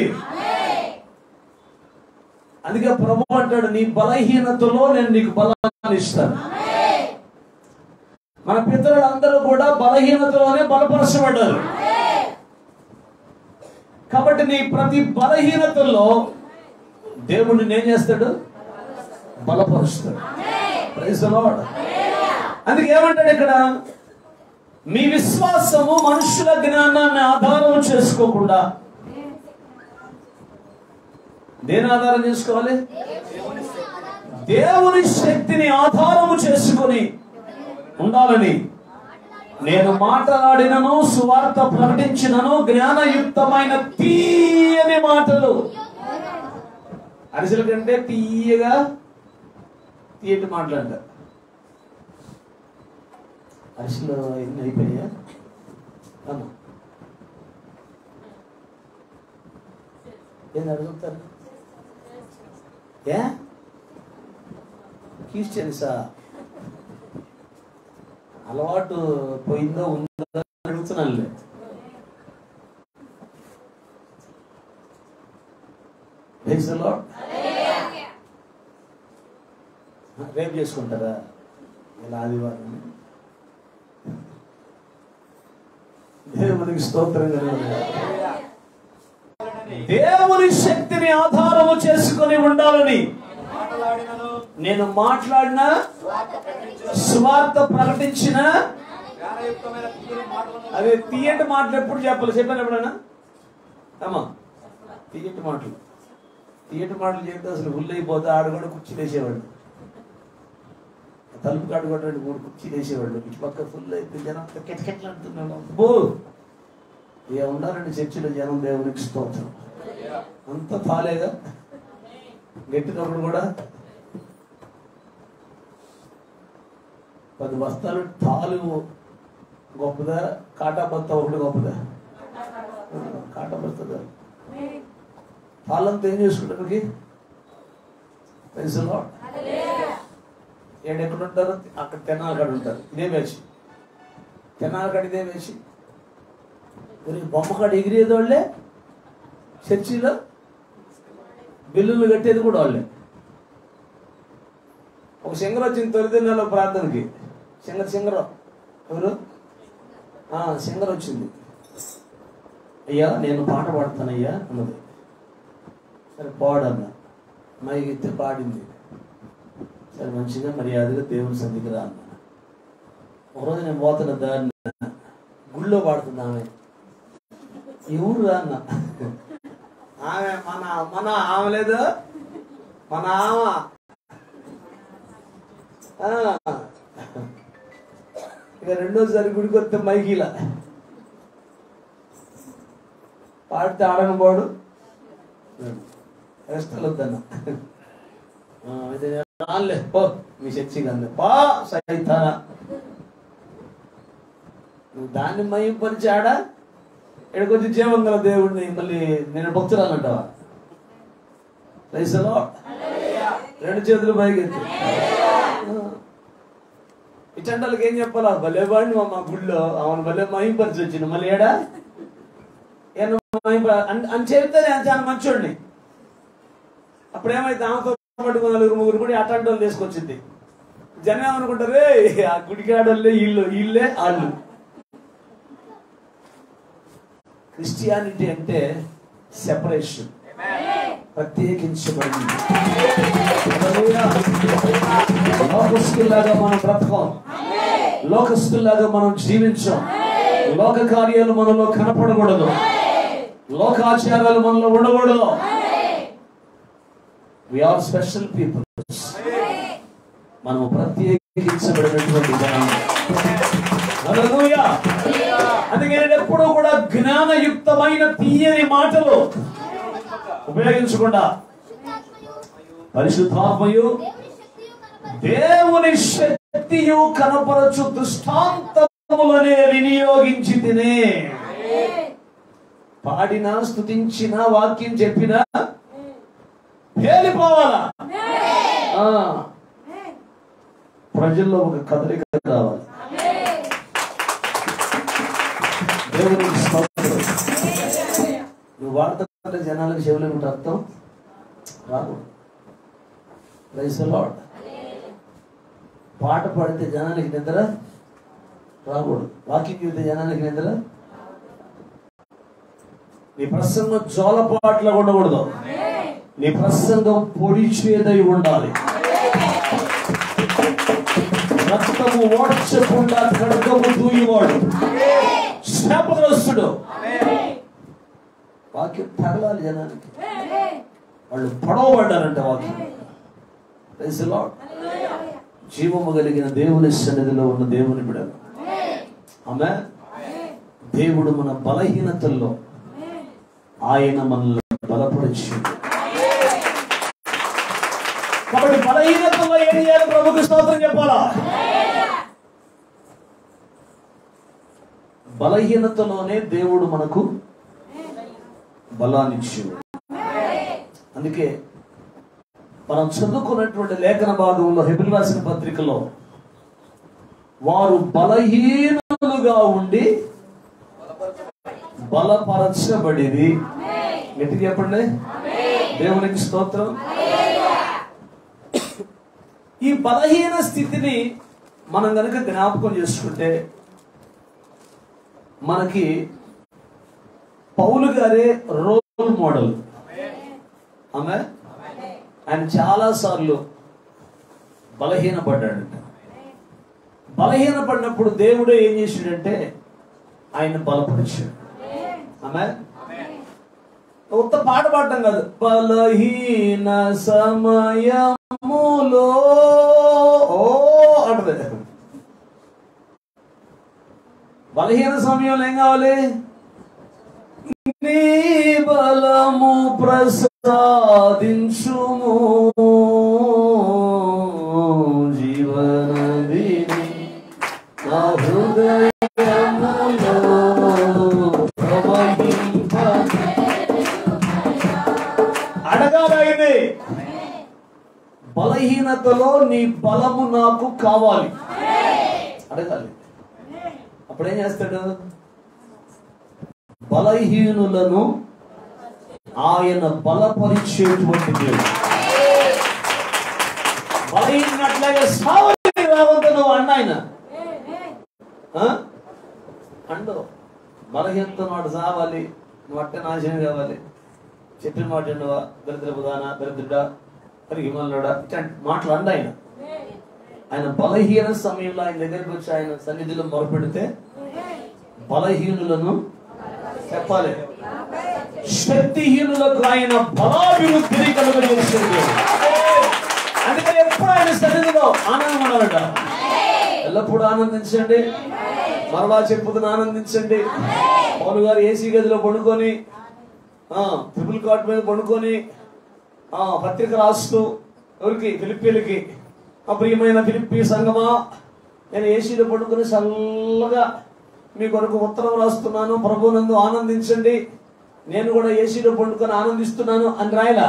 Speaker 1: అందుకే ప్రభు అంటాడు నీ బలహీనతలో నేను నీకు బలాన్ని ఇస్తాను మన పితరులందరూ కూడా బలహీనతలోనే బలపరచబడ్డారు కాబట్టి నీ ప్రతి బలహీనతల్లో దేవుడిని ఏం చేస్తాడు బలపరుస్తాడు Praise the Lord. అందుకే ఏమంటాడు ఇక్కడ మీ విశ్వాసము మనుషుల జ్ఞానాన్ని ఆధారం చేసుకోకుండా దేని ఆధారం చేసుకోవాలి దేవుని శక్తిని ఆధారము చేసుకొని ఉండాలని నేను మాట్లాడినను సువార్త ప్రకటించినను జ్ఞానయుక్తమైన తీయని మాటలు అరిసెల కంటే తీయగా తీయటి మాట్లాడతారు అరిసెలు ఎన్ని అయిపోయాయా అమ్మా ఏంది అడుగుతారు ఏ క్రిస్టియన్సా అలవాటు పోయిందో ఉందో అని అడుగుతున్నానులే Praise the Lord. రేపు చేసుకుంటారా ఇలా ఆదివారం దేవునికి స్తోత్రం కలుగును గాక. దేవుని శక్తిని ఆధారము చేసుకొని ఉండాలని
Speaker 3: మాట్లాడినను
Speaker 1: నేను మాట్లాడిన సువార్త ప్రకటించిన
Speaker 3: జ్ఞానయుక్తమైన తీయని మాటలను
Speaker 1: అదే తీయటి మాటలు ఎప్పుడు చెప్పాలి చెప్పాను ఎప్పుడైనా అమ్మా తీయటి మాటలు తీయటి మాటలు చెప్తే అసలు ఉల్లైపోతే ఆడు కూడా కుర్చీలు వేసేవాడు తలుపు కాడు కూడా రెండు మూడు కుర్చీలు వేసేవాళ్ళు ఇటు పక్క ఫుల్ అయిపోయి జనం కెట్కెట్లు అంటున్నాడు బో ఇక ఉన్నారండి చర్చిలో జనం దేవునికి స్తోత్రం అంత తాలేగా గట్టినప్పుడు కూడా పది బస్తాలు తాలు గొప్పదా కాటా బత్త ఒకటి గొప్పదా కాటా బస్తదా తాళంతా ఏం చేసుకుంటారు తెలుసు ఏడు ఎక్కడ ఉంటారు అక్కడ తెనాల కాడ ఉంటారు ఇదే వేసి తెనాల కాడ ఇదే వేసి మరి బొమ్మ కాడ ఎగిరేది వాళ్ళే చర్చిలో బిల్లులు కట్టేది కూడా వాళ్ళే ఒక సింగర్ వచ్చింది తొలి నెలలో ప్రార్థనకి సింగర్ సింగర్ ఎవరు ఆ, సింగర్ వచ్చింది అయ్యా నేను పాట పాడతానయ్యా అన్నది సరే పాడన్నా మైకి ఎత్తి పాడింది సరే మంచిగా మర్యాదగా దేవుని సన్నిధికి రా అన్న ఒకరోజు నేను పోతున్న దారిని గుళ్ళో పాడుతుంది ఆమె ఎవరు రా అన్న ఆమె మన మన ఆమె లేదు మన ఆమె ఆ. ఇక రెండోసారి గుడికి వస్తే మైకిలా పాడితే ఆడను పోడు రెస్టల్ వద్దన్న ఆ, అయితే నేను రానులే పో మీ చర్చికి అంది పా సైతానా నువ్వు దాన్ని మయం పరిచాడా ఇక్కడికొచ్చి జీవంగల దేవుడిని మళ్ళీ నేను భక్తురాలంటావా రైసలో రెండు చేతులు పైకి ఎత్తి. ఆ. ఇట్టంటలకి ఏం చెప్పాలా భలే వాడిని మా గుళ్ళో అవును భలే మహింపరిచి వచ్చింది మళ్ళీ ఏడా ఏ నువ్వు మహింప అని- అని చెప్తే నేను చాలా మంచోడిని అప్పుడు ఏమైతే ఆమెతో పట్టుకుని నలుగురు ముగ్గురు కూడా అట్లాంటి వాళ్ళు తీసుకొచ్చింది జనం ఏమనుకుంటారు "రే, ఆ గుడికి ఆడోళ్ళే ఇల్లు ఇల్లే ఆళ్ళు క్రిస్టియానిటీ అంటే సెపరేషన్ ప్రత్యేకించబడింది హల్లెలూయా. లోకస్తుల్లాగా మనం బ్రతకం లోకస్తుల్లాగా మనం జీవించాం లోక కార్యాలు మనలో కనపడకూడదు లోకాచారాలు మనలో ఉండకూడదు వి ఆర్ స్పెషల్ పీపుల్స్ మనం ప్రత్యేకించబడినటువంటి జనం హల్లెలూయా. అందుకే నేను ఎప్పుడూ కూడా జ్ఞానయుక్తమైన తీయని మాటలు ఉపయోగించకుండా పరిశుద్ధాత్మయు దేవుని శక్తియు కనపరచు దృష్టాంతములనే వినియోగించి తినే పాడినా స్తుతించిన వాక్యం చెప్పినా పేలిపోవాలా ఆ. ప్రజల్లో ఒక కదలిక రావాలి దేవునికి స్తోత్రం నువ్వు వాడుతుంటే జనాలకు చెవులు ఏమిటి అర్థం రాదు ప్రైస్ లాడ్ పాట పాడితే జనానికి నిద్ర రాకూడదు వాకింగ్ చెబితే జనానికి నిద్ర నీ ప్రసంగం జోలపాట్ల ఉండకూడదు నీ ప్రసంగం పొడిచేదై ఉండాలి రక్తము ఓడ్చకుండా ఖడ్గము దూయివాడు శాపగ్రస్తుడు వాక్యం తగలాలి జనానికి వాళ్ళు పడవబడ్డారంట వాక్యం Praise the Lord. జీవము కలిగిన దేవుని సన్నిధిలో ఉన్న దేవుని బిడలు ఆమె దేవుడు మన బలహీనతల్లో ఆయన మనల్ని బలపరిచింది కాబట్టి బలహీనతల్లో ఏం చేయాలి ప్రభుకి స్తోత్రం చెప్పాలా బలహీనతలోనే దేవుడు మనకు బలాన్నిచ్చాడు అందుకే మనం చదువుకున్నటువంటి లేఖన భాగంలో హెబిల్ రాసిన పత్రికలో వారు బలహీనులుగా ఉండి బలపరచబడిది గట్టి చెప్పండి దేవునికి స్తోత్రం ఈ బలహీన స్థితిని మనం గనుక జ్ఞాపకం చేసుకుంటే మనకి పౌలు గారే రోల్ మోడల్ ఆమె ఆయన చాలా సార్లు బలహీనపడ్డాడంట బలహీనపడినప్పుడు దేవుడు ఏం చేశాడంటే ఆయన బలపరిచాడు ఆమె ఉత్త పాట పాడటం కాదు బలహీన సమయములో ఓ అంటది బలహీన సమయంలో ఏం కావాలి నీ బలము ప్రసాదించుము జీవనదిని నా హృదయములో ప్రవహింప అడగాలైంది బలహీనతలో నీ బలము నాకు కావాలి అడగాలి అప్పుడేం చేస్తాడు బలహీనులను ఆయన బలపరిచేటువంటి దేవుడు బలహీనట్లాగే సావని రావద్దు నువ్వు అన్న ఆయన ఆ? అండు బలహీనతో నాడు సావాలి నువ్వు అట్టే నాశనం కావాలి చెప్పిన మాట ఉండవా దరిద్ర ప్రధాన దరిద్రుడా పరిగిమల్లుడా ఇట్లాంటి మాటలు అండ ఆయన ఆయన బలహీన సమయంలో ఆయన దగ్గరికి వచ్చి ఆయన సన్నిధిలో మొరపెడితే బలహీనులను చెప్పాలి శక్తిహీనులకు ఆయన బలాభివృద్ధిని కలుగజేస్తుంది అందుకని ఎప్పుడు ఆయన సన్నిధిలో ఆనందం ఉండాలట ఎల్లప్పుడూ ఆనందించండి మరలా చెప్పుతున్న ఆనందించండి పౌలు గారు ఏసీ గదిలో పడుకొని ఆ, ట్రిపుల్ కాట్ మీద పడుకొని ఆ, పత్రిక రాస్తూ ఎవరికి ఫిలిప్పీలకి ఆ ప్రియమైన ఫిలిప్పి సంగమా నేను ఏసీలో పడుకొని చల్లగా మీ కొరకు ఉత్తరం రాస్తున్నాను ప్రభునందు ఆనందించండి నేను కూడా ఏసీలో పండుకొని ఆనందిస్తున్నాను అని రాయలా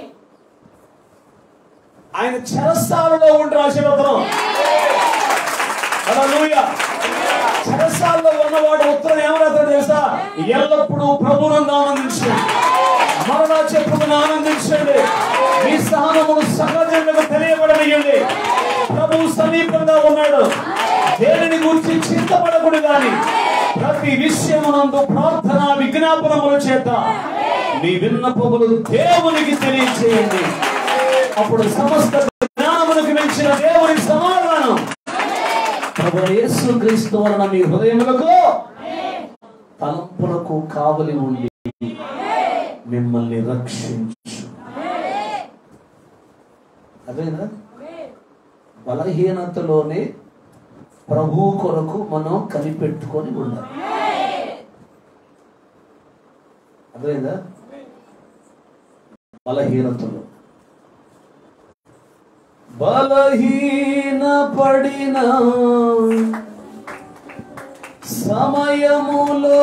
Speaker 1: ఆయన చెరస్థాలలో ఉండి రాసిన ఉత్తరం హల్లెలూయా చెరసాల్లో ఉన్నవాడు ఉత్తరం ఏమవుతాడు తెలుసా ఎల్లప్పుడూ ప్రభునందు ఆనందించండి మరలా చెప్పుకుని ఆనందించండి మీ సహనమును సహజంగా తెలియబడనియండి ప్రభు సమీపంగా ఉన్నాడు దేనిని గురించి చింతపడకుడు గాని ప్రతి విషయమునందు ప్రార్థన విజ్ఞాపనముల చేత మీ విన్నపములు దేవునికి తెలియచేయండి అప్పుడు సమస్త జ్ఞానమునికి మించిన దేవుని సమాధానం ప్రభు యేసు క్రీస్తు వలన మీ హృదయములకు తలంపులకు కావలి ఉండి మిమ్మల్ని రక్షించు అదేనా బలహీనతలోనే ప్రభు కొరకు మనం కనిపెట్టుకొని ఉండాలి అదేనా బలహీనతలో బలహీన పడిన సమయములో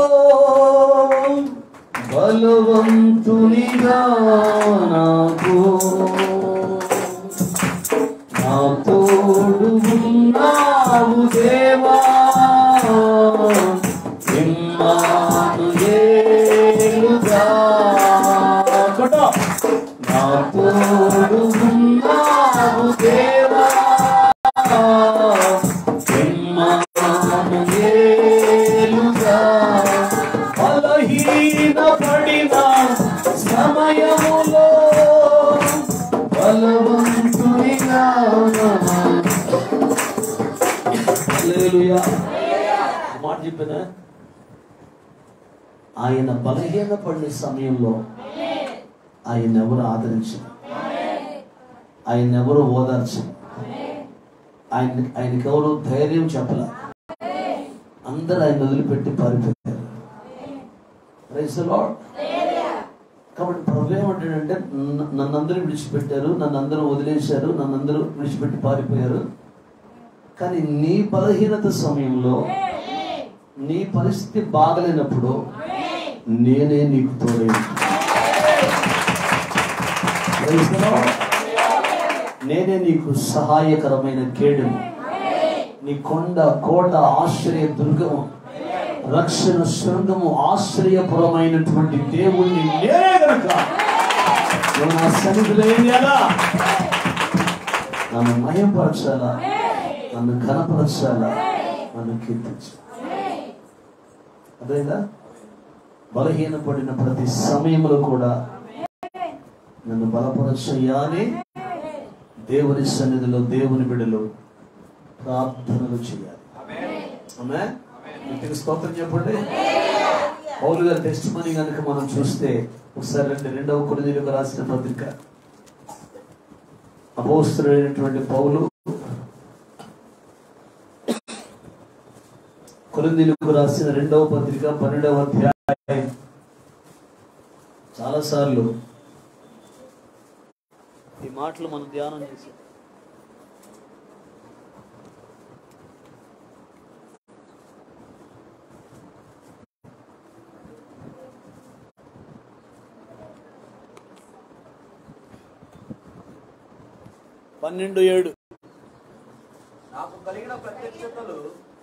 Speaker 1: బలవంతునిగా నాకు నా తోడు ఉన్నావు దేవా ఇమ్మానుయేలుగా కొట్టు. నా తోడు ఉన్నావు దేవా ఇమ్మానుయేలుగా బలహీన పడిన సమయములో బలవంతునిగా హల్లెలూయా. ఒక మాట చెప్పానా ఆయన బలహీన పడిన సమయంలో ఆయన ఎవరు ఆదరించరు ఆయన ఎవరు ఓదార్చరు ఆయన ఆయనకి ఎవరు ధైర్యం చెప్పలే అందరూ ఆయన వదిలిపెట్టి పారిపోయారు Praise the Lord. కాబట్టి ప్రభు ఏమంటాడంటే "న- నన్ను అందరూ విడిచిపెట్టారు నన్ను అందరూ వదిలేశారు నన్ను అందరూ విడిచిపెట్టి పారిపోయారు కానీ నీ బలహీనత సమయంలో నీ పరిస్థితి బాగలేనప్పుడు నేనే నీకు తోడే Praise the Lord. నేనే నీకు సహాయకరమైన కేడము నీ కొండ కోట ఆశ్రయ దుర్గము రక్షణ శృంగము ఆశ్రయపురమైనటువంటి దేవుణ్ణి నేనే గనుక నువ్వు నా సన్నిధిలో ఏం చేయాలా నన్ను మయంపరచాలా నన్ను ఘనపరచాలా నన్ను కీర్తించాలా అదేగా బలహీనపడిన ప్రతి సమయంలో కూడా నన్ను బలపరచయ్యా అని దేవుని సన్నిధిలో దేవుని బిడలు ప్రార్థనలు చేయాలి ఆమె ఇంటికి స్తోత్రం చెప్పండి పౌలు గారి టెస్ట్ మనీ కనుక మనం చూస్తే ఒకసారి రెండు రెండవ కొరింథీయులకు రాసిన పత్రిక అపోస్తుడైనటువంటి పౌలు కొరింథీయులకు రాసిన రెండవ పత్రిక పన్నెండవ అధ్యాయం చాలా సార్లు ఈ మాటలు మనం ధ్యానం చేసాం పన్నెండు ఏడు
Speaker 3: నాకు కలిగిన ప్రత్యక్షతలు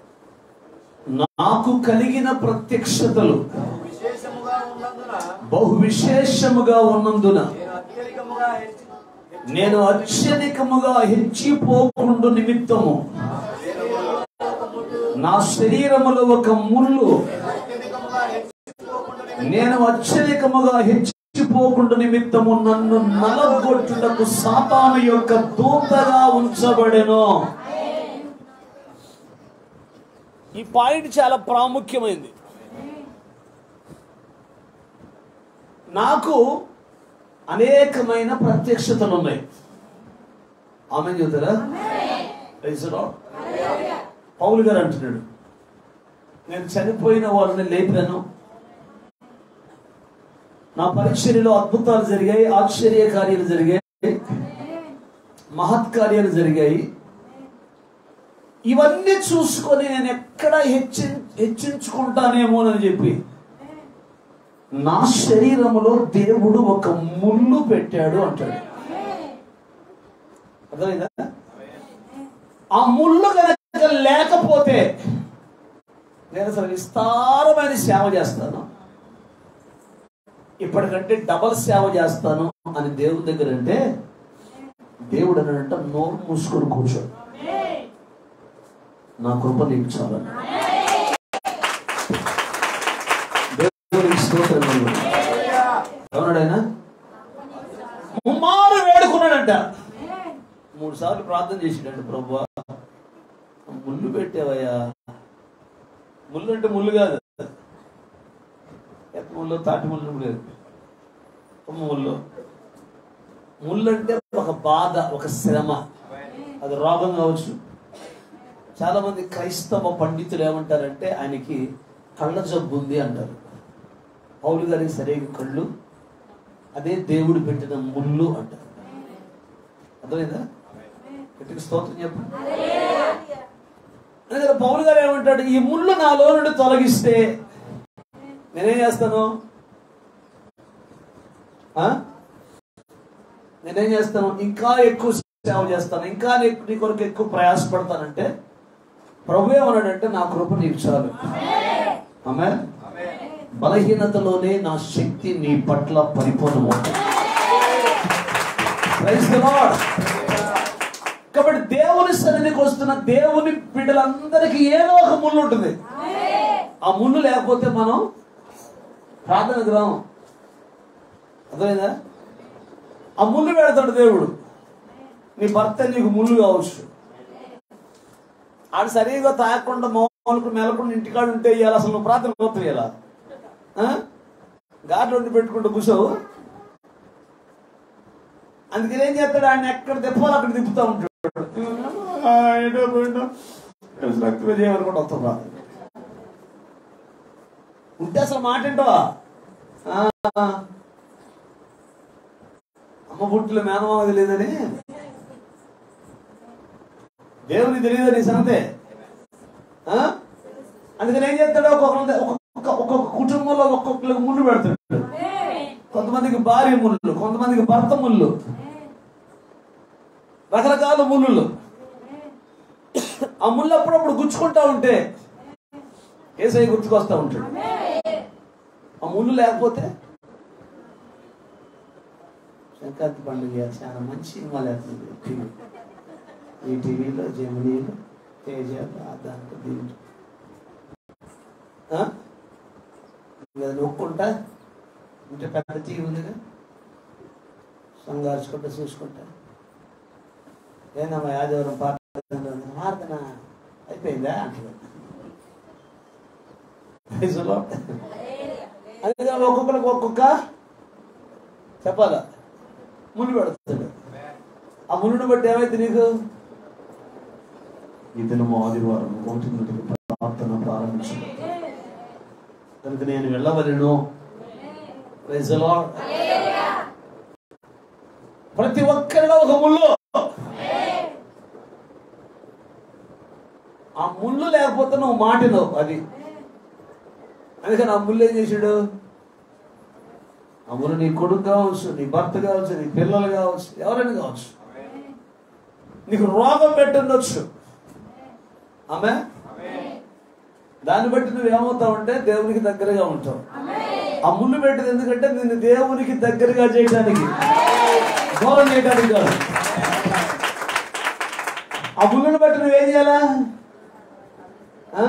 Speaker 1: నాకు కలిగిన ప్రత్యక్షతలు
Speaker 3: విశేషముగా ఉన్నందున
Speaker 1: బహు విశేషముగా ఉన్నందున
Speaker 3: నేను అత్యధికముగా హెచ్చి
Speaker 1: నేను అత్యధికముగా హెచ్చిపోకుండు నిమిత్తము నా శరీరములో ఒక ముళ్ళు
Speaker 3: అత్యధికముగా హెచ్చిపోకుండా
Speaker 1: నేను అత్యధికముగా హెచ్చిపోకుండా నిమిత్తము నన్ను నలగొట్టుటకు సాతాను యొక్క దూతగా ఉంచబడెను ఈ పాయింట్ చాలా ప్రాముఖ్యమైంది నాకు అనేకమైన ప్రత్యక్షతలు ఉన్నాయి ఆమె చెబుతారా Praise the Lord. పౌలు గారు అంటున్నాడు నేను చనిపోయిన వాళ్ళని లేపాను నా పరిచర్యలో అద్భుతాలు జరిగాయి ఆశ్చర్య కార్యాలు జరిగాయి మహత్కార్యాలు జరిగాయి ఇవన్నీ చూసుకొని నేను ఎక్కడ హెచ్చి హెచ్చించుకుంటానేమోనని చెప్పి నా శరీరములో దేవుడు ఒక ముళ్ళు పెట్టాడు అంటాడు అర్థమైందా ఆ ముళ్ళు కనుక కనుక లేకపోతే నేను అసలు విస్తారమైన సేవ చేస్తాను ఇప్పటికంటే డబల్ సేవ చేస్తాను అని దేవుడి దగ్గర అంటే దేవుడు అన్నాడంట నోరు మూసుకొని కూర్చో నా కృప నీకు చాలని దేవునికి స్తోత్రం కలుగును. ఏమన్నాడు ఆయన ముమ్మారు వేడుకున్నాడంట మూడు సార్లు ప్రార్థన చేసిండంట ప్రభు ముళ్ళు పెట్టావయ్యా ముళ్ళు అంటే ముళ్ళు కాదు ఎత్త ముళ్ళు తాటి ముళ్ళు లేదు కొమ్మ ముళ్ళు ముళ్ళు అంటే ఒక బాధ ఒక శ్రమ అది రోగం కావచ్చు చాలా మంది క్రైస్తవ పండితులు ఏమంటారంటే ఆయనకి కళ్ళ జబ్బు ఉంది అంటారు పౌలు గారికి సరైన కళ్ళు అదే దేవుడు పెట్టిన ముళ్ళు అంటారు అర్థమైందా గట్టిగా స్తోత్రం చెప్పండి అందుకని పౌలు గారు ఏమంటాడు ఈ ముళ్ళు నాలో నుండి తొలగిస్తే నేనేం చేస్తాను ఆ? నేనేం చేస్తాను ఇంకా ఎక్కువ సేవ చేస్తాను ఇంకా నీ- నీ కొరకు ఎక్కువ ప్రయాసపడతానంటే ప్రభు ఏమన్నాడంటే నా కృప నీకు చాలు ఆమె బలహీనతలోనే నా శక్తి నీ పట్ల పరిపూర్ణమవుతుంది Praise the Lord. కాబట్టి దేవుని సన్నిధికి వస్తున్న దేవుని బిడ్డలందరికీ ఏదో ఒక ముళ్ళు ఉంటుంది ఆ ముళ్ళు లేకపోతే మనం ప్రార్థనకు రాము అర్థమైందా ఆ ముళ్ళు పెడతాడు దేవుడు నీ భర్త నీకు ముళ్ళు కావచ్చు ఆడు సరిగా తాగకుండా మౌలకు మెలకుండా ఇంటికాడ ఉంటే ఇవాళ అసలు నువ్వు ప్రార్థన పోతావు ఇలా గార్లు వండి పెట్టుకుంటూ కూర్చోవు అందుకని ఏం చేస్తాడు ఆయన ఎక్కడ తిప్పాలో అక్కడ తిప్పుతా ఉంటాడు ఆ, ఏంటో పోయిందో తెలుసు రక్తమే చేయమనుకుంటూ వస్తాం ప్రార్థన ఉంటే అసలు మాట ఏంటో అమ్మ పుట్టిలో మేనమామ తెలియదని దేవునికి తెలియదని సంగతే ఆ? అందుకని ఏం చేస్తాడు ఒక్కొక్క ఒక్కొక్క ఒక్కొక్క కుటుంబంలో ఒక్కొక్కరికి ముళ్ళు పెడతాడు కొంతమందికి భార్య ముళ్ళు కొంతమందికి భర్త ముళ్ళు రకరకాల ముళ్ళు ఆ ముళ్ళు అప్పుడప్పుడు గుచ్చుకుంటా ఉంటే ఏసై గుర్తుకొస్తా ఉంటాడు ఆ ముళ్ళు లేకపోతే సంక్రాంతి పండుగ చాలా మంచి సినిమా లేకపోతే టీవీ ఈ టీవీలో జమినీలో తేజ దాంట్లో దీంట్లో ఆ? ఇంకా నొక్కుంటా ఇంటి పెద్ద టీవీ ఉందిగా సంగార్చుకుంటా చూసుకుంటా ఏందమ్మా ఆదివారం పాట ప్రార్థన అయిపోయిందా అంటున్నాడు Praise the Lord. అందుకని ఒక్కొక్కరికి ఒక్కొక్క చెప్పాలా ముళ్ళు పెడతాడు ఆ ముళ్ళుని బట్టి ఏమైతే నీకు ఈ దినము ఆదివారం ఒకటి నుండి ప్రార్థన ప్రారంభించు కనుక నేను వెళ్ళవలను Praise the Lord. ప్రతి ఒక్కరిలో ఒక ముళ్ళు ఆ ముళ్ళు లేకపోతే నువ్వు మాటినవు అది అందుకని ఆ ముళ్ళు ఏం చేశాడు ఆ ముళ్ళు నీ కొడుకు కావచ్చు నీ భర్త కావచ్చు నీ పిల్లలు కావచ్చు ఎవరైనా కావచ్చు నీకు రోగం పెట్టుండొచ్చు ఆమె దాన్ని బట్టి నువ్వు ఏమవుతావంటే దేవునికి దగ్గరగా ఉంటావు ఆ ముళ్ళు పెట్టింది ఎందుకంటే నిన్ను దేవునికి దగ్గరగా చేయడానికి దూరం చేయడానికి కాదు ఆ ముళ్ళుని బట్టి నువ్వేం చేయాలా ఆ?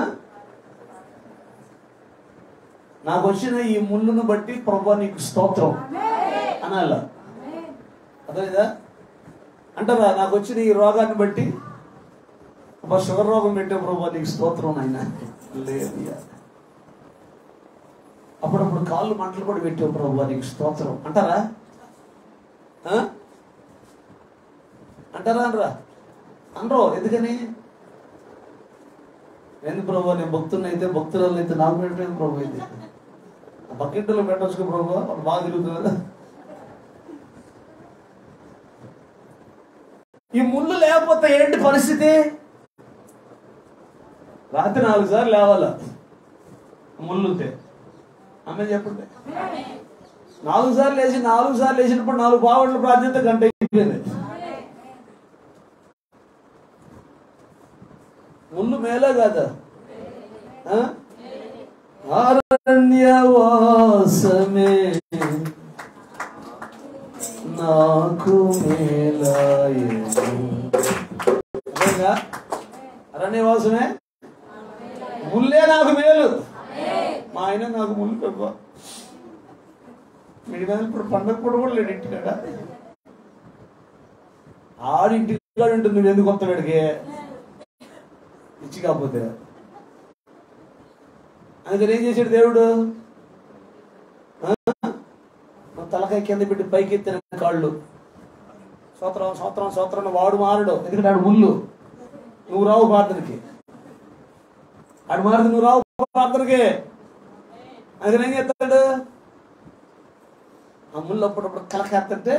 Speaker 1: నాకు వచ్చిన ఈ ముళ్ళును బట్టి ప్రభా నీకు స్తోత్రం అనాల అర్థమైందా అంటారా నాకు వచ్చిన ఈ రోగాన్ని బట్టి ఒక షుగర్ రోగం పెట్టే ప్రభా నీకు స్తోత్రం ఆయన లేదు అప్పుడప్పుడు కాళ్ళు మంటలు కూడా పెట్టావు ప్రభు నీకు స్తోత్రం అంటారా ఆ? అంటారా అనరా అనరు ఎందుకని ఎందుకు ప్రభు నేను భక్తులను అయితే భక్తులను అయితే నాకు పెట్టలేదు ప్రభు అయితే బకెట్లో పెట్టవచ్చు ప్రభు అప్పుడు బాగా తిరుగుతుంది కదా ఈ ముళ్ళు లేకపోతే ఏంటి పరిస్థితి రాత్రి నాలుగు సార్లు లేవాల ముళ్ళు ఉంటే అమ్మే చెప్పండి నాలుగు సార్లు వేసి నాలుగు సార్లు వేసినప్పుడు నాలుగు బావట్ల ప్రార్థన గంట అయిపోయింది ముళ్ళు మేలే కదా ఆ? అరణ్యవాసమే నాకు మేలాయను అదేగా? అరణ్యవాసమే ముల్లే నాకు మేలు మా ఆయన నాకు ముళ్ళు తప్ప వీడి మీద ఇప్పుడు పండగ పూట కూడా లేడు ఇంటికాడ ఆడింటి కాడ ఉంటుంది నువ్వు ఎందుకు కొత్త వీడికి ఇచ్చి కాకపోతే అందుకని ఏం చేశాడు దేవుడు ఆ? నువ్వు తలకాయ కింద పెట్టి పైకి ఎత్తిన కాళ్ళు సోత్రం సోత్రం సోత్రం వాడు మారడు ఎందుకంటే ఆడు ముళ్ళు నువ్వు రావు ప్రార్థనకి ఆడు మారదు నువ్వు రావు ప్రార్థనకి అందుకని ఏం చేస్తాడు ఆ ముళ్ళు అప్పుడప్పుడు కలకెత్తంటే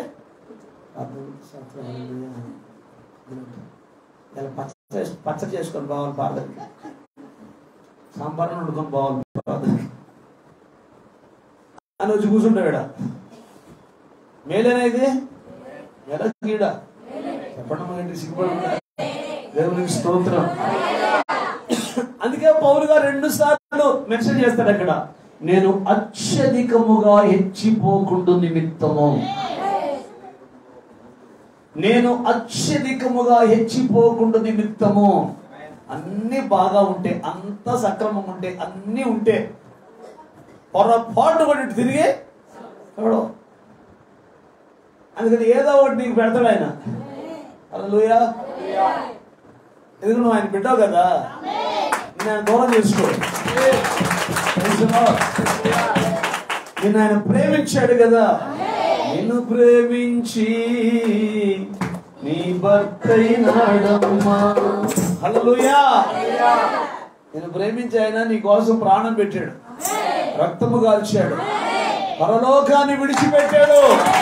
Speaker 1: ఇలా పచ్చ చేసు- పచ్చడి చేసుకొని బావాలి ప్రార్థనకి సాంబార్ వండుకొని బావాలి ప్రార్థనకి అని వచ్చి కూర్చుంటాడు ఈడ. మేలేనా ఇది ఎలా గీడ చెప్పండి మా ఇంటికి సిగ్గుపడి దేవునికి స్తోత్రం అందుకే పౌలు గారు రెండు సార్లు మెన్షన్ చేస్తాడు అక్కడ నేను అత్యధికముగా హెచ్చిపోకుండు నిమిత్తము నేను అత్యధికముగా హెచ్చిపోకుండా నిమిత్తము అన్ని బాగా ఉంటే అంత సక్రమం ఉంటే అన్ని ఉంటే పొరపాటు కూడా ఇటు తిరిగి ఎవడో అందుకని ఏదో ఒకటి నీకు పెడతాడు ఆయన అలా ఎందుకు నువ్వు ఆయన బిడ్డావు కదా నేను ఆయన దూరం చేసుకో Praise the Lord. నిన్ను ఆయన ప్రేమించాడు కదా నిన్ను ప్రేమించి నీ భర్తైనాడమ్మా హల్లెలూయా నేను ప్రేమించి ఆయన నీ కోసం ప్రాణం పెట్టాడు రక్తము గాల్చాడు పరలోకాన్ని విడిచిపెట్టాడు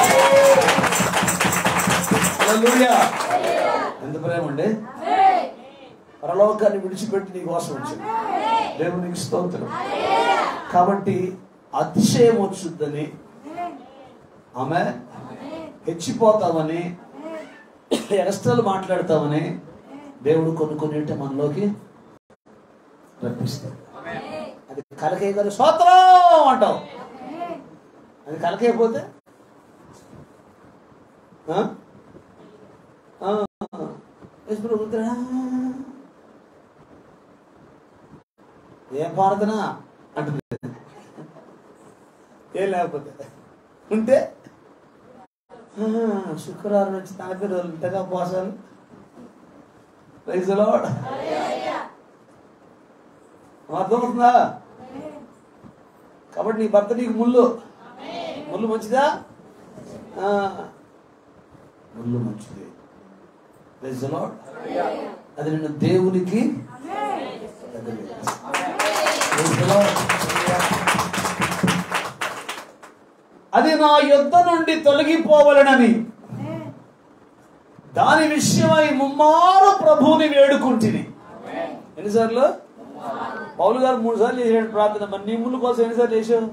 Speaker 1: హల్లెలూయా ఎంత ప్రేమ అండి పరలోకాన్ని విడిచిపెట్టి నీ కోసం వచ్చాడు దేవునికి స్తోత్రం కాబట్టి అతిశయం వచ్చుద్దని ఆమె హెచ్చిపోతామని ఎక్స్ట్రాలు మాట్లాడతామని దేవుడు కొన్ని కొన్నింటి మనలోకి రప్పిస్తాడు అది కలకే గారు స్తోత్రం అంటావు అది కలకైపోతే ఆ? ఆ. యేసు ప్రభు వద్దురా. ఏం ప్రార్థన అంటుంది ఏం లేకపోతే ఉంటే ఆ, శుక్రవారం నుంచి నలభై రోజులు ఉంటేగా పోసాలు రైజులో అర్థమవుతుందా కాబట్టి నీ భర్త నీకు ముళ్ళు ముళ్ళు మంచిదా ఆ, ముళ్ళు మంచిది Praise the Lord. అది నిన్ను దేవునికి దగ్గర చేస్తుంది. Praise the Lord. అది నా యుద్ధ నుండి తొలగిపోవలనని దాని విషయమై ముమ్మారు ప్రభువుని వేడుకుంటుని ఎన్నిసార్లు పౌలు గారు మూడు సార్లు చేసాడు ప్రార్థన మరి నీ ముళ్ళు కోసం ఎన్నిసార్లు చేసావు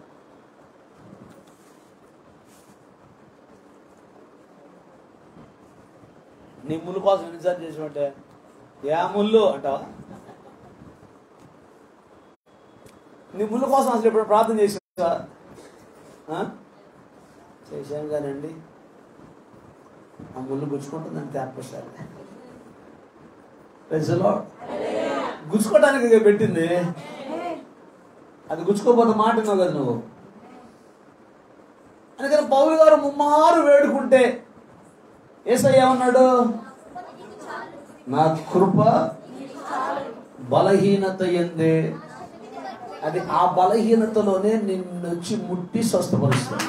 Speaker 1: నీ ముళ్ళు కోసం ఎన్నిసార్లు చేసావంటే యా ముళ్ళు అంటావా నీ ముళ్ళు కోసం అసలు ఎప్పుడు ప్రార్థన చేసావా ఆ? చేశాను కానండి ఆ ముళ్ళు గుచ్చుకుంటుందని తేపేశారు ప్రజలో గుచ్చుకోవడానికి ఇక పెట్టింది అది గుచ్చుకోపోతే మాట విన్నావు కదా నువ్వు అందుకని పౌరు గారు ముమ్మారు వేడుకుంటే ఏసయ్య ఉన్నాడు నా కృప బలహీనత ఎందే అది ఆ బలహీనతలోనే నిన్ను వచ్చి ముట్టి స్వస్థపరుస్తాను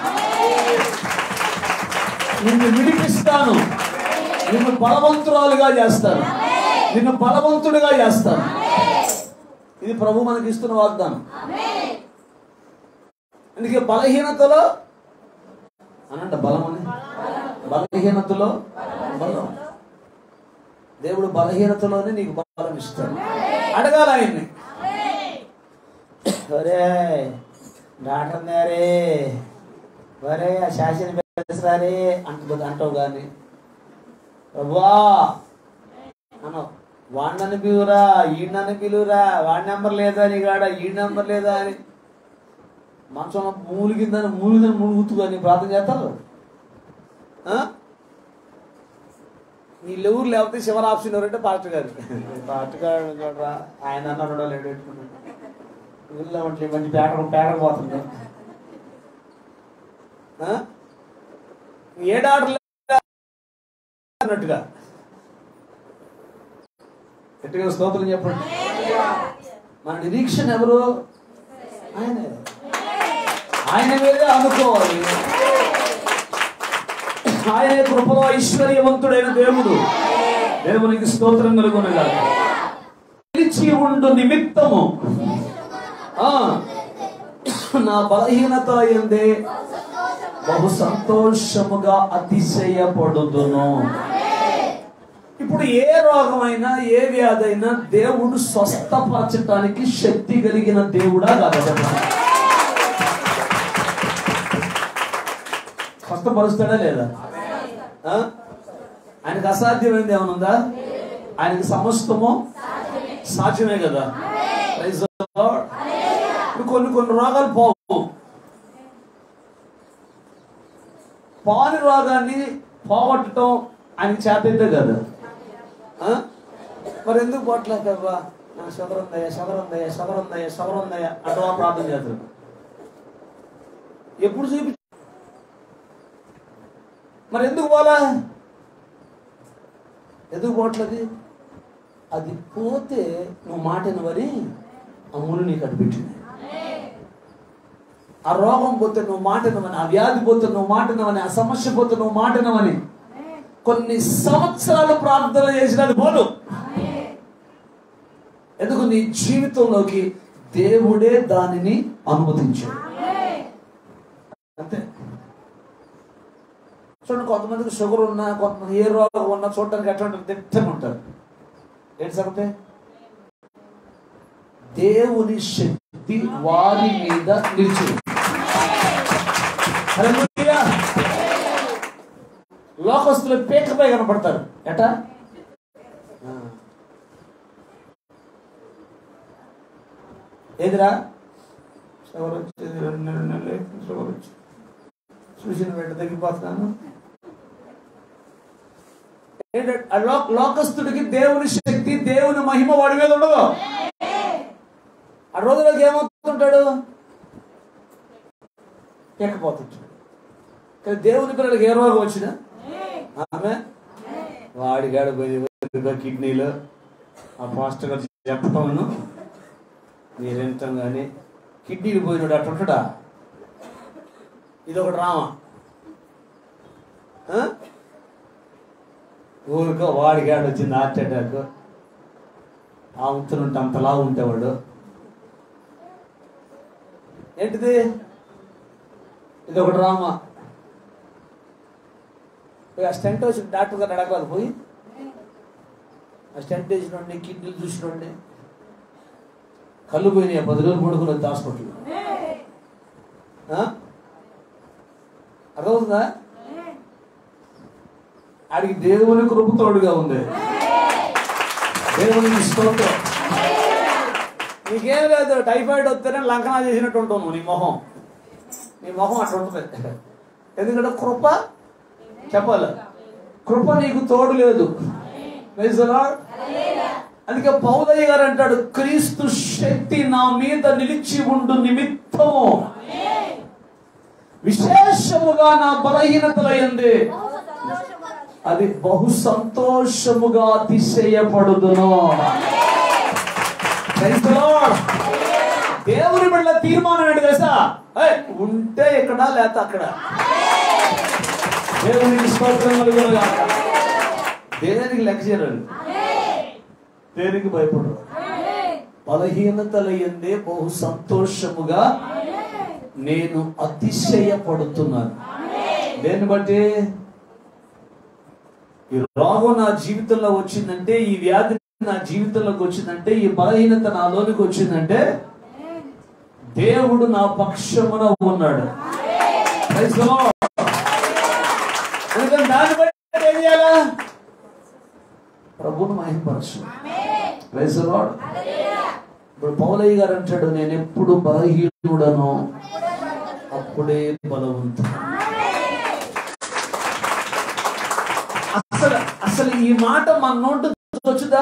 Speaker 1: నిన్ను విడిపిస్తాను నిన్ను బలవంతురాలుగా చేస్తాను నిన్ను బలవంతుడిగా చేస్తాను ఇది ప్రభు మనకి ఇస్తున్న వాగ్దానం అందుకే బలహీనతలో అనంట బలం అని బలహీనతలో బలం దేవుడు బలహీనతలోనే నీకు బలం ఇస్తాడు అడగాల ఆయన్ని ఒరే డాక్టర్ గారే ఒరే ఆ శాసన పెద్దసారే అంటుంది అంటావు కానీ ప్రభువా అనవు వాడినని పిలువురా ఈయనని పిలువురా వాడి నెంబర్ లేదా అని కాడ ఈ నెంబర్ లేదా అని మంచం మూలిగిందని మూలిగిందని మునుగుతూ అని ప్రార్థన చేస్తారు ఆ? వీళ్ళు ఎవరు లేకపోతే శివన్ ఆప్షన్ ఎవరంటే పాస్టర్ గారు పాస్టర్ గారు చూడరా ఆయన అన్నాడు లేడు పెట్టుకున్నాడు వీళ్ళు అవ్వట్లేదు మంచి పేట పేట పోతుంది ఆ? ఏ డాక్టర్ అన్నట్టుగా గట్టిగా స్తోత్రం చెప్పండి మన నిరీక్షణ ఎవరు ఆయనే ఆయన మీదే అనుకోవాలి ఆయనే కృపలో ఐశ్వర్యవంతుడైన దేవుడు దేవునికి స్తోత్రం కలుగునగా నిలిచి ఉండు నిమిత్తము ఆ, నా బలహీనత ఎందే బహు సంతోషముగా అతిశయపడుదును ఇప్పుడు ఏ రోగమైనా ఏ వ్యాధి అయినా దేవుడు స్వస్థపరచటానికి శక్తి కలిగిన దేవుడా కాదా చెప్పండి స్వస్థపరుస్తాడా లేదా ఆ? ఆయనకు అసాధ్యమైంది ఏమైనా ఉందా ఆయనకి సమస్తము సాధ్యమే కదా Praise the Lord. ఇప్పుడు కొన్ని కొన్ని రోగాలు పోవు పాని రోగాన్ని పోగొట్టడం ఆయనకి చేతైతే కదా ఆ? మరి ఎందుకు పోవట్లేదబ్బా నాకు షుగర్ ఉందయ్యా షుగర్ ఉందయ్యా షుగర్ ఉందయ్యా షుగర్ ఉందయ్యా అట్లా ప్రార్థన చేస్తారు ఎప్పుడు చూపి మరి ఎందుకు పోలా ఎందుకు పోవట్లేదు అది పోతే నువ్వు మాటను వరి అమ్ములు నీకు అడ్డుపెట్టింది ఆ రోగం పోతే నువ్వు మాటనవని ఆ వ్యాధి పోతే నువ్వు మాటనవని ఆ సమస్య పోతే నువ్వు మాటనవని కొన్ని సంవత్సరాలు ప్రార్థన చేసిన అది పోను ఎందుకు నీ జీవితంలోకి దేవుడే దానిని అనుమతించాడు అంతే చూడండి కొంతమందికి షుగర్ ఉన్నా కొంతమంది ఏ రోగం ఉన్నా చూడటానికి ఎట్లా ఉంటారు దిట్టంగా ఉంటారు ఏంటి సంగతి దేవుని శక్తి వారి మీద నిలిచి హల్లెలూయా. లోకస్తులు పేకపై కనపడతారు ఎటా ఆ. ఏదిరా షుగర్ వచ్చేది రెండు నెలలు నెలలు షుగర్ వచ్చి చూసిన వెంట తగ్గిపోతున్నాను ఏంటంటే ఆ లో- లోకస్తుడికి దేవుని శక్తి దేవుని మహిమ వాడి మీద ఉండదు ఆ రోజులోకి ఏమవుతుంటాడు ఎక్కపోతుంటాడు కానీ దేవుని పిల్లలకి ఏ రోగం వచ్చినా ఆమె వాడి గాడు పోయి కిడ్నీలో ఆ పాస్టర్ గారు చెప్పటం మీరెంతం కానీ కిడ్నీలు పోయినాడు అట్టుంటడా ఇది ఒక డ్రామా ఆ? ఊరికో వాడి గాడు వచ్చింది హార్ట్ అటాక్ ఆ ఉంటే అంతలా ఉంటేవాడు ఏంటిది ఇది ఒక డ్రామా పోయి ఆ స్టెంట్ వచ్చి డాక్టర్ గారు అడగలేదు పోయి ఆ స్టెంట్ వేసినోడిని కిడ్నీలు చూసినోడిని కళ్ళు పోయినాయి పది రోజులు పడుకున్నది హాస్పిటల్ అర్థమవుతుందా ఆడికి దేవుని కృప తోడుగా ఉంది దేవుని స్తోత్రం నీకేం లేదు టైఫాయిడ్ వస్తేనే లంకనా చేసినట్టు ఉంటావు నువ్వు నీ మొహం నీ మొహం అట్లా ఉంటుంది ఎందుకంటే కృప చెప్పాలి కృప నీకు తోడు లేదు Praise the Lord. అందుకే పౌదయ్య గారు అంటాడు క్రీస్తు శక్తి నా మీద నిలిచి ఉండు నిమిత్తము విశేషముగా నా బలహీనతలైంది అది బహు సంతోషముగా అతిశయపడుదును Praise the Lord. దేవుని బిడ్డ తీర్మానం ఏంటి తెలుసా ఏయ్, ఉంటే ఇక్కడ లేక అక్కడ దేవునికి స్తోత్రం కలుగునుగాక. దేనికి లెక్క చేయరు దేనికి భయపడరు బలహీనతలయ్యిందే బహు సంతోషముగా నేను అతిశయపడుతున్నాను దేన్ని బట్టి ఈ రోగం నా జీవితంలో వచ్చిందంటే ఈ వ్యాధి నా జీవితంలోకి వచ్చిందంటే ఈ బలహీనత నాలోనికి వచ్చిందంటే దేవుడు నా పక్షమున ఉన్నాడు Praise the Lord. అందుకని దాన్ని బట్టి ఏం చేయాలా ప్రభువును మహిమపరచు ప్రైజ్ ద లార్డ్ ఇప్పుడు పౌలయ్య గారు అంటాడు నేను ఎప్పుడు బలహీనుడను అప్పుడే బలవంతుడు అసలు అసలు ఈ మాట మన నోటి వచ్చుదా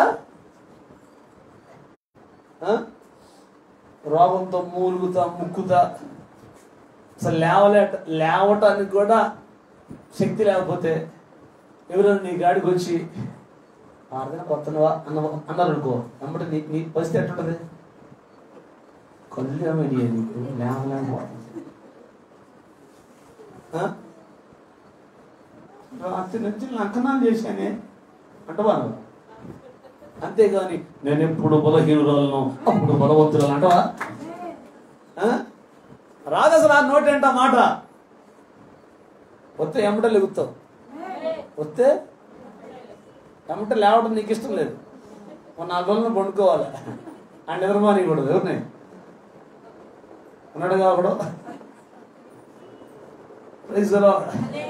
Speaker 1: ఆ? రోగంతో మూలుగుతా ముక్కుతా అసలు లేవలేట లేవటానికి కూడా శక్తి లేకపోతే ఎవరైనా నీ గాడికి వచ్చి ఆరుదిన కొత్తనవా అన్న అన్నారు అనుకో అమ్మటి నీ నీ పరిస్థితి ఎట్లుంటది కళ్ళేమని నీకు లేవలేకపోతుంది ఆ? రాత్రి నుంచి లంకనాలు చేశానే అంటవా నువ్వు అంతేగాని నేను ఎప్పుడు బలహీనురాలను అప్పుడు బలవంతురాలు అంటవా ఆ? రాదు అసలు ఆ నోటి అంట మాట వస్తే ఎమ్మట లెగుతావు వస్తే ఎమ్మట లేవడం నీకు ఇష్టం లేదు ఒక నాలుగు రోజులు పండుకోవాలి ఆ నిద్రమానికూడదు ఎవరిని ఉన్నాడు కాబట్టి ప్రైజ్ ద లార్డ్.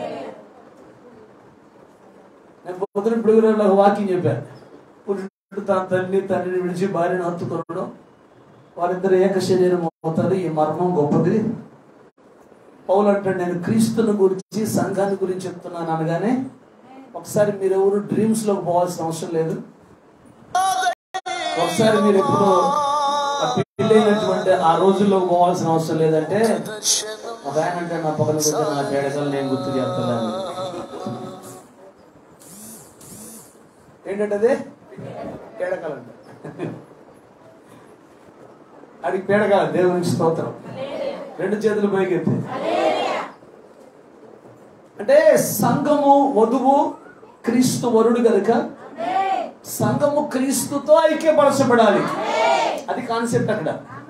Speaker 1: నేను పొద్దున ఇప్పుడు ఒక వాక్యం చెప్పాను పురుషుడు తన తల్లి తండ్రిని విడిచి భార్యను హత్తుకొనడం వారిద్దరు ఏక శరీరం అవుతారు ఈ మర్మం గొప్పది పౌలు అంటాడు నేను క్రీస్తుని గురించి సంఘాన్ని గురించి చెప్తున్నాను అనగానే ఒకసారి మీరు ఎవరు డ్రీమ్స్ లోకి పోవాల్సిన అవసరం లేదు ఒకసారి మీరు ఎప్పుడు ఆ పెళ్ళైనటువంటి ఆ రోజుల్లోకి పోవాల్సిన అవసరం లేదంటే ఒక ఆయన అంటే నా పక్కన కూర్చొని నా పేడకలు నేను గుర్తు చేస్తాను ఏంటంటే అదే పేడకలు అంట అడిగి పేడకాల దేవునికి స్తోత్రం రెండు చేతులు పైకెత్తి అంటే సంఘము వధువు క్రీస్తు వరుడు గనుక సంఘము క్రీస్తుతో ఐక్యపరచబడాలి అది కాన్సెప్ట్ అక్కడ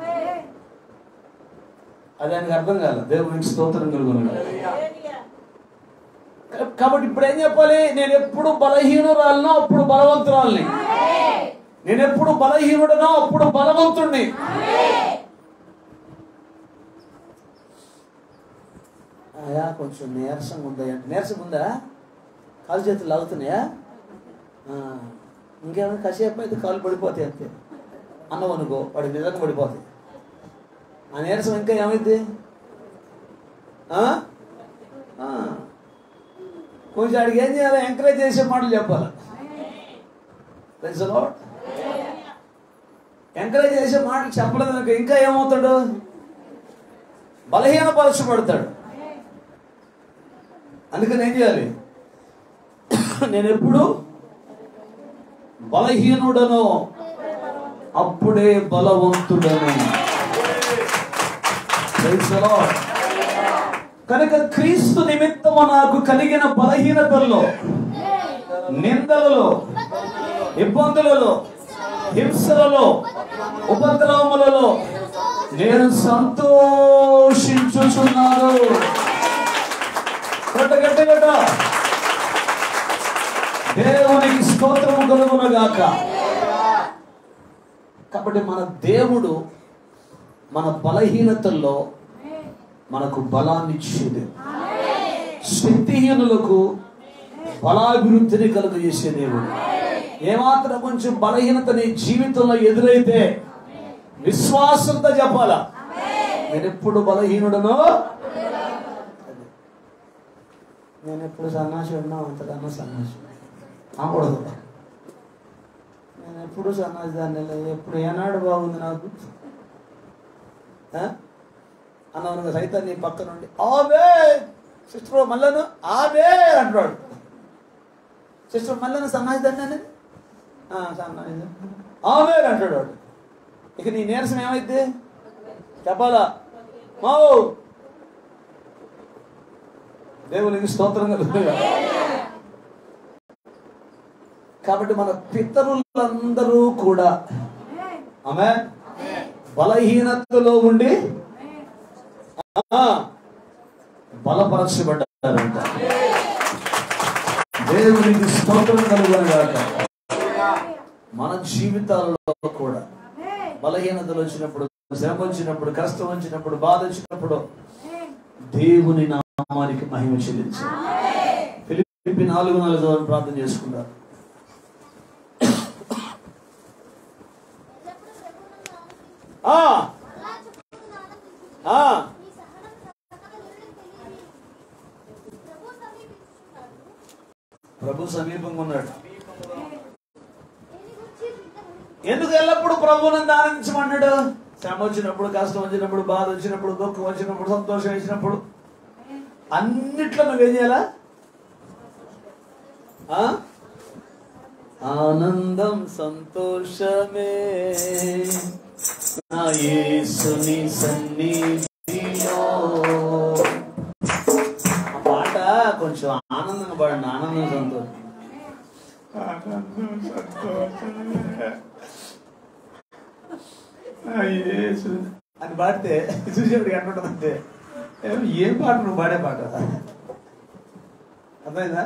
Speaker 1: అది ఆయనకు అర్థం కాదు దేవునికి స్తోత్రం కలుగున్నాడు కాబట్టి ఇప్పుడు ఏం చెప్పాలి నేను ఎప్పుడు బలహీనురాలను అప్పుడు బలవంతురాలని నేను ఎప్పుడు బలహీనుడనో అప్పుడు బలవంతుణ్ణి అయా కొంచెం నీరసంగా ఉందా నీరసంగా ఉందా కాలు చేతులు లాగుతున్నాయా ఆ, ఇంకేమైనా కాసేపు అయితే కాలు పడిపోతాయి అంతే అన్నం అనుకో వాడి నిజంగా పడిపోతాయి ఆ నీరసం ఇంకా ఏమైంది ఆ? ఆ. కొంచెం ఆడికి ఏం చేయాలి ఎంకరేజ్ చేసే మాటలు చెప్పాలి Praise the Lord. ఎంకరేజ్ చేసే మాటలు చెప్పలేదు అనుకో ఇంకా ఏమవుతాడు బలహీనపరచబడతాడు అందుకని ఏం చేయాలి నేను ఎప్పుడు బలహీనుడను అప్పుడే బలవంతుడను Praise the Lord. కనుక క్రీస్తు నిమిత్తము నాకు కలిగిన బలహీనతల్లో నిందలలో ఇబ్బందులలో హింసలలో ఉపద్రవములలో నేను సంతోషించుచున్నాను కొట్ట గట్టి కొట్ట దేవునికి స్తోత్రము కలుగునగాక కాబట్టి మన దేవుడు మన బలహీనతల్లో మనకు బలాన్ని ఇచ్చేది శక్తిహీనులకు బలాభివృద్ధిని కలుగజేసే దేవుడు ఏమాత్రం కొంచెం బలహీనత నీ జీవితంలో ఎదురైతే విశ్వాసంతో చెప్పాలా నేను ఎప్పుడు బలహీనుడనో నేను ఎప్పుడు సన్నాసి ఉన్నా అంతకన్నా సన్నాసి అనకూడదు నేను ఎప్పుడు సన్నాసి దాన్ని లేదు. ఎప్పుడు ఏనాడు బాగుంది నాకు ఆ? అన్నవనుగా సైతం నీ పక్క నుండి ఆవే సిస్టర్ మళ్ళను ఆవే అంటున్నాడు సిస్టర్ మళ్ళను సన్నాసి దాన్ని సన్నాసి ఆవే అంటాడు వాడు ఇక నీ నీరసం ఏమైంది చెప్పాలా మౌ దేవునికి స్తోత్రం కలుగుతుంది కాబట్టి మన పితరులందరూ కూడా ఆమె బలహీనతలో ఉండి ఆ, బలపరచబడ్డారంట దేవునికి స్తోత్రం కలుగునగాక మన జీవితాలలో కూడా బలహీనతలు వచ్చినప్పుడు శ్రమ వచ్చినప్పుడు కష్టం వచ్చినప్పుడు బాధ వచ్చినప్పుడు దేవుని నామానికి మహిమ చెల్లించాలి ఫిలిపి నాలుగు నాలుగు ప్రార్థన చేసుకున్నారు ఆ,
Speaker 4: అలా చెప్పుకున్న ఆనందించుడి.
Speaker 1: ఆ,
Speaker 4: మీ సహనం సకల జనులకు తెలియని. ప్రభు సమీపించుచున్నాడు.
Speaker 1: ప్రభు సమీపంగా ఉన్నాడు
Speaker 4: దేని గురించి చింతపడకుడి.
Speaker 1: ఎందుకు ఎల్లప్పుడు ప్రభువునందు ఆనందించమన్నాడు శ్రమ వచ్చినప్పుడు కష్టం వచ్చినప్పుడు బాధ వచ్చినప్పుడు దుఃఖం వచ్చినప్పుడు సంతోషం వచ్చినప్పుడు అన్నిట్లో నువ్వేం చేయాలా ఆ? ఆనందం సంతోషమే నా యేసుని సన్నిధిలో ఆ పాట కొంచెం ఆనందంగా పాడండి ఆనందం సంతోషం ఆనందం సంతోషమే నా యేసు అని పాడితే చూసేప్పుడు ఎట్లుంటుంది అంటే ఏం ఏం పాట నువ్వు పాడే పాట అర్థమైందా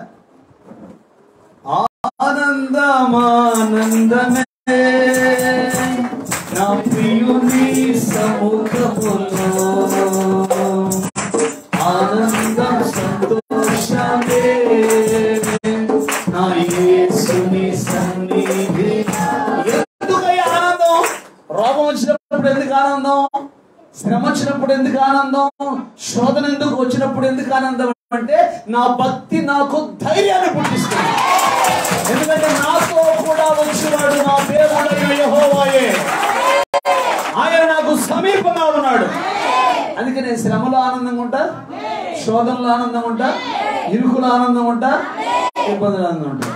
Speaker 1: ఆనందమానందమే నా ప్రియుని సముఖములో ఆనందం సంతోషమే నా యేసుని సన్నిధి ఎందుకయ్యా ఆనందం రోగం వచ్చినప్పుడు ఎందుకు ఆనందం శ్రమ వచ్చినప్పుడు ఎందుకు ఆనందం శోధన ఎందుకు వచ్చినప్పుడు ఎందుకు ఆనందం అంటే నా భక్తి నాకు ధైర్యాన్ని పుట్టిస్తుంది ఎందుకంటే నాతో కూడా వచ్చినాడు నా దేవుడైన యెహోవాయే ఆయన నాకు సమీపంగా ఉన్నాడు అందుకే నేను శ్రమలో ఆనందంగా ఉంటా శోధనలో ఆనందంగా ఉంటా ఇరుకులో ఆనందంగా ఉంటా ఇబ్బందులు ఆనందంగా ఉంటా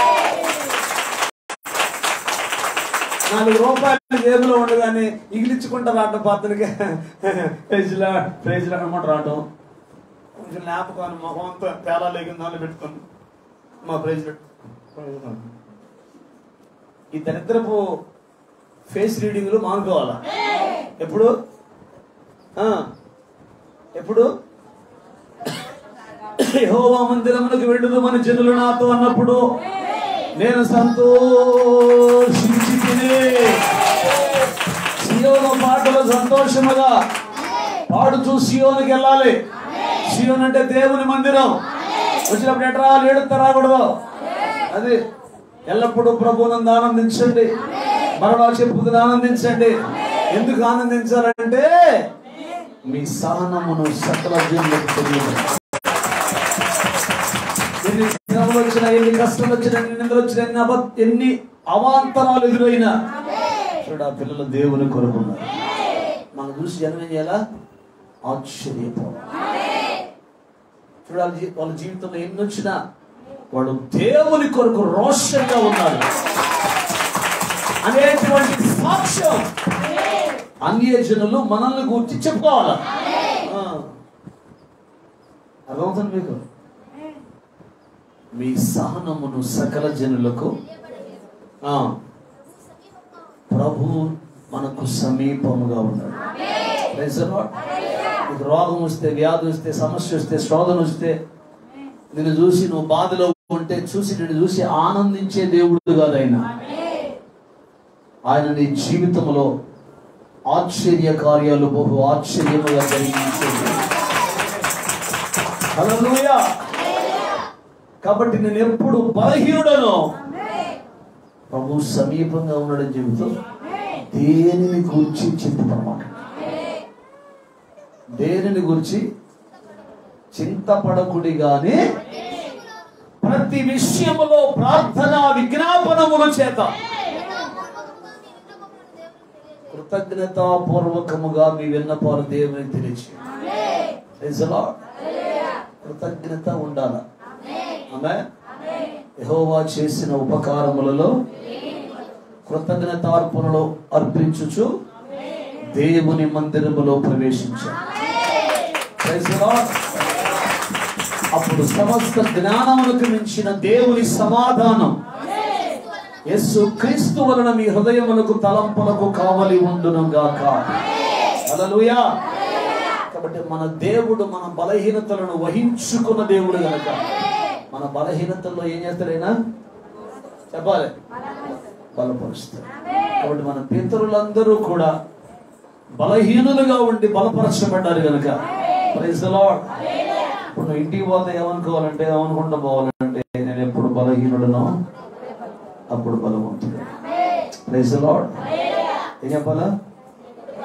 Speaker 1: నాలుగు రూపాయలు జేబులో ఉండగానే ఇగిలించుకుంటా రావటం పాత్రకి ప్రైజ్లా ప్రైజ్లా అనమాట రావటం కొంచెం జ్ఞాపకం మొహం అంతా తేడా లేకుండా దాన్ని పెట్టుకొని మా ప్రెసిడెంట్ ఈ దరిద్రపు ఫేస్ రీడింగ్లు మానుకోవాలా ఎప్పుడు ఆ, ఎప్పుడు యెహోవా మందిరమునకు వెళ్ళుదు మన జనులు నాతో అన్నప్పుడు నేను సంతోషించి తిని సియోను పాటలు సంతోషముగా పాడుతూ సియోనికి వెళ్ళాలి సియోన్ అంటే దేవుని మందిరం వచ్చినప్పుడు ఎట్రా ఏడుతా రాకూడదు అది ఎల్లప్పుడూ ప్రభువునందు ఆనందించండి మరలా చెప్పుకుని ఆనందించండి ఎందుకు ఆనందించాలంటే మీ సహనమును సకల జీవులకు తెలియదు ఎన్ని శ్రమలు వచ్చినా ఎన్ని కష్టాలు వచ్చినా ఎన్ని నిందలు వచ్చినా ఎన్ని అబ ఎన్ని అవాంతరాలు ఎదురైనా చూడు ఆ పిల్లలు దేవుని కొరుకున్నారు మనం చూసి జనం ఏం చేయాలా ఆశ్చర్యపోవాలి చూడు వాళ్ళ జీ- వాళ్ళ జీవితంలో ఎన్ని వచ్చినా వాడు దేవుని కొరకు రోషంగా ఉన్నాడు అనేటువంటి సాక్ష్యం అన్య జనులు మనల్ని గురించి చెప్పుకోవాలి ఆ. అర్థమవుతుంది మీకు మీ సహనమును సకల జనులకు ఆ, ప్రభు మనకు సమీపముగా ఉన్నాడు Praise the Lord. నీకు రోగం వస్తే వ్యాధి వస్తే సమస్య వస్తే శోధన వస్తే నిన్ను చూసి నువ్వు బాధలో ఉంటే చూసి నిన్ను చూసి ఆనందించే దేవుడు కాదు ఆయన ఆయన నీ జీవితంలో ఆశ్చర్య కార్యాలు బహు ఆశ్చర్యముగా జరిగించేది హల్లెలూయా కాబట్టి నేను ఎప్పుడు బలహీనుడను ప్రభు సమీపంగా ఉన్నాడని చెబుతూ దేనిని గురించి చింతపడమాట దేనిని గురించి చింతపడకుడి గాని ప్రతి విషయములో ప్రార్థన విజ్ఞాపనముల చేత
Speaker 4: కృతజ్ఞతాపూర్వకముగా మీ విన్నపములను దేవునికి తెలియజేయండి.
Speaker 1: కృతజ్ఞతాపూర్వకముగా మీ విన్నపాలు దేవునికి తెలియచేయండి Praise the Lord. కృతజ్ఞత ఉండాల ఆమె యెహోవా చేసిన ఉపకారములలో కృతజ్ఞతార్పణలు అర్పించుచు దేవుని మందిరములో ప్రవేశించాడు Praise the Lord. అప్పుడు సమస్త జ్ఞానములకు మించిన దేవుని సమాధానం యేసు క్రీస్తు వలన మీ హృదయములకు తలంపులకు కావలి ఉండును గాక హల్లెలూయా కాబట్టి మన దేవుడు మన బలహీనతలను వహించుకున్న దేవుడు గనక మన బలహీనతల్లో ఏం చేస్తాడైనా చెప్పాలి బలపరుస్తాడు కాబట్టి మన పితరులందరూ కూడా బలహీనులుగా ఉండి బలపరచబడ్డారు గనక ప్రైజ్ ద లార్డ్ ఇప్పుడు నువ్వు ఇంటికి పోతే ఏమనుకోవాలంటే ఏమనుకుంటా పోవాలంటే నేను ఎప్పుడు బలహీనుడనో అప్పుడు బలవంతుడు ప్రైజ్ ద లార్డ్ ఏం చెప్పాలా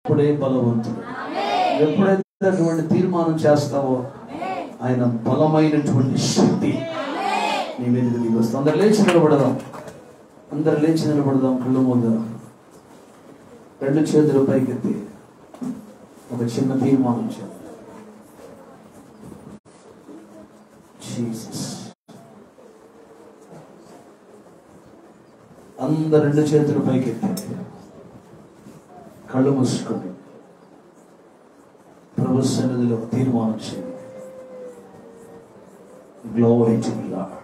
Speaker 1: ఎప్పుడే బలవంతుడు ఎప్పుడైతే అటువంటి తీర్మానం చేస్తావో ఆయన బలమైనటువంటి శక్తి నీ మీదకి దిగి వస్తుంది అందరు లేచి నిలబడదాం అందరు లేచి నిలబడదాం కళ్ళు ముందు రెండు చేతులు పైకెత్తి ఒక చిన్న తీర్మానం చేద్దాం జీసస్ అందరు రెండు చేతులు పైకెత్తి కళ్ళు మూసుకొని ప్రభు సన్నిధిలో తీర్మానం చేయండి గ్లోరీ టు లార్డ్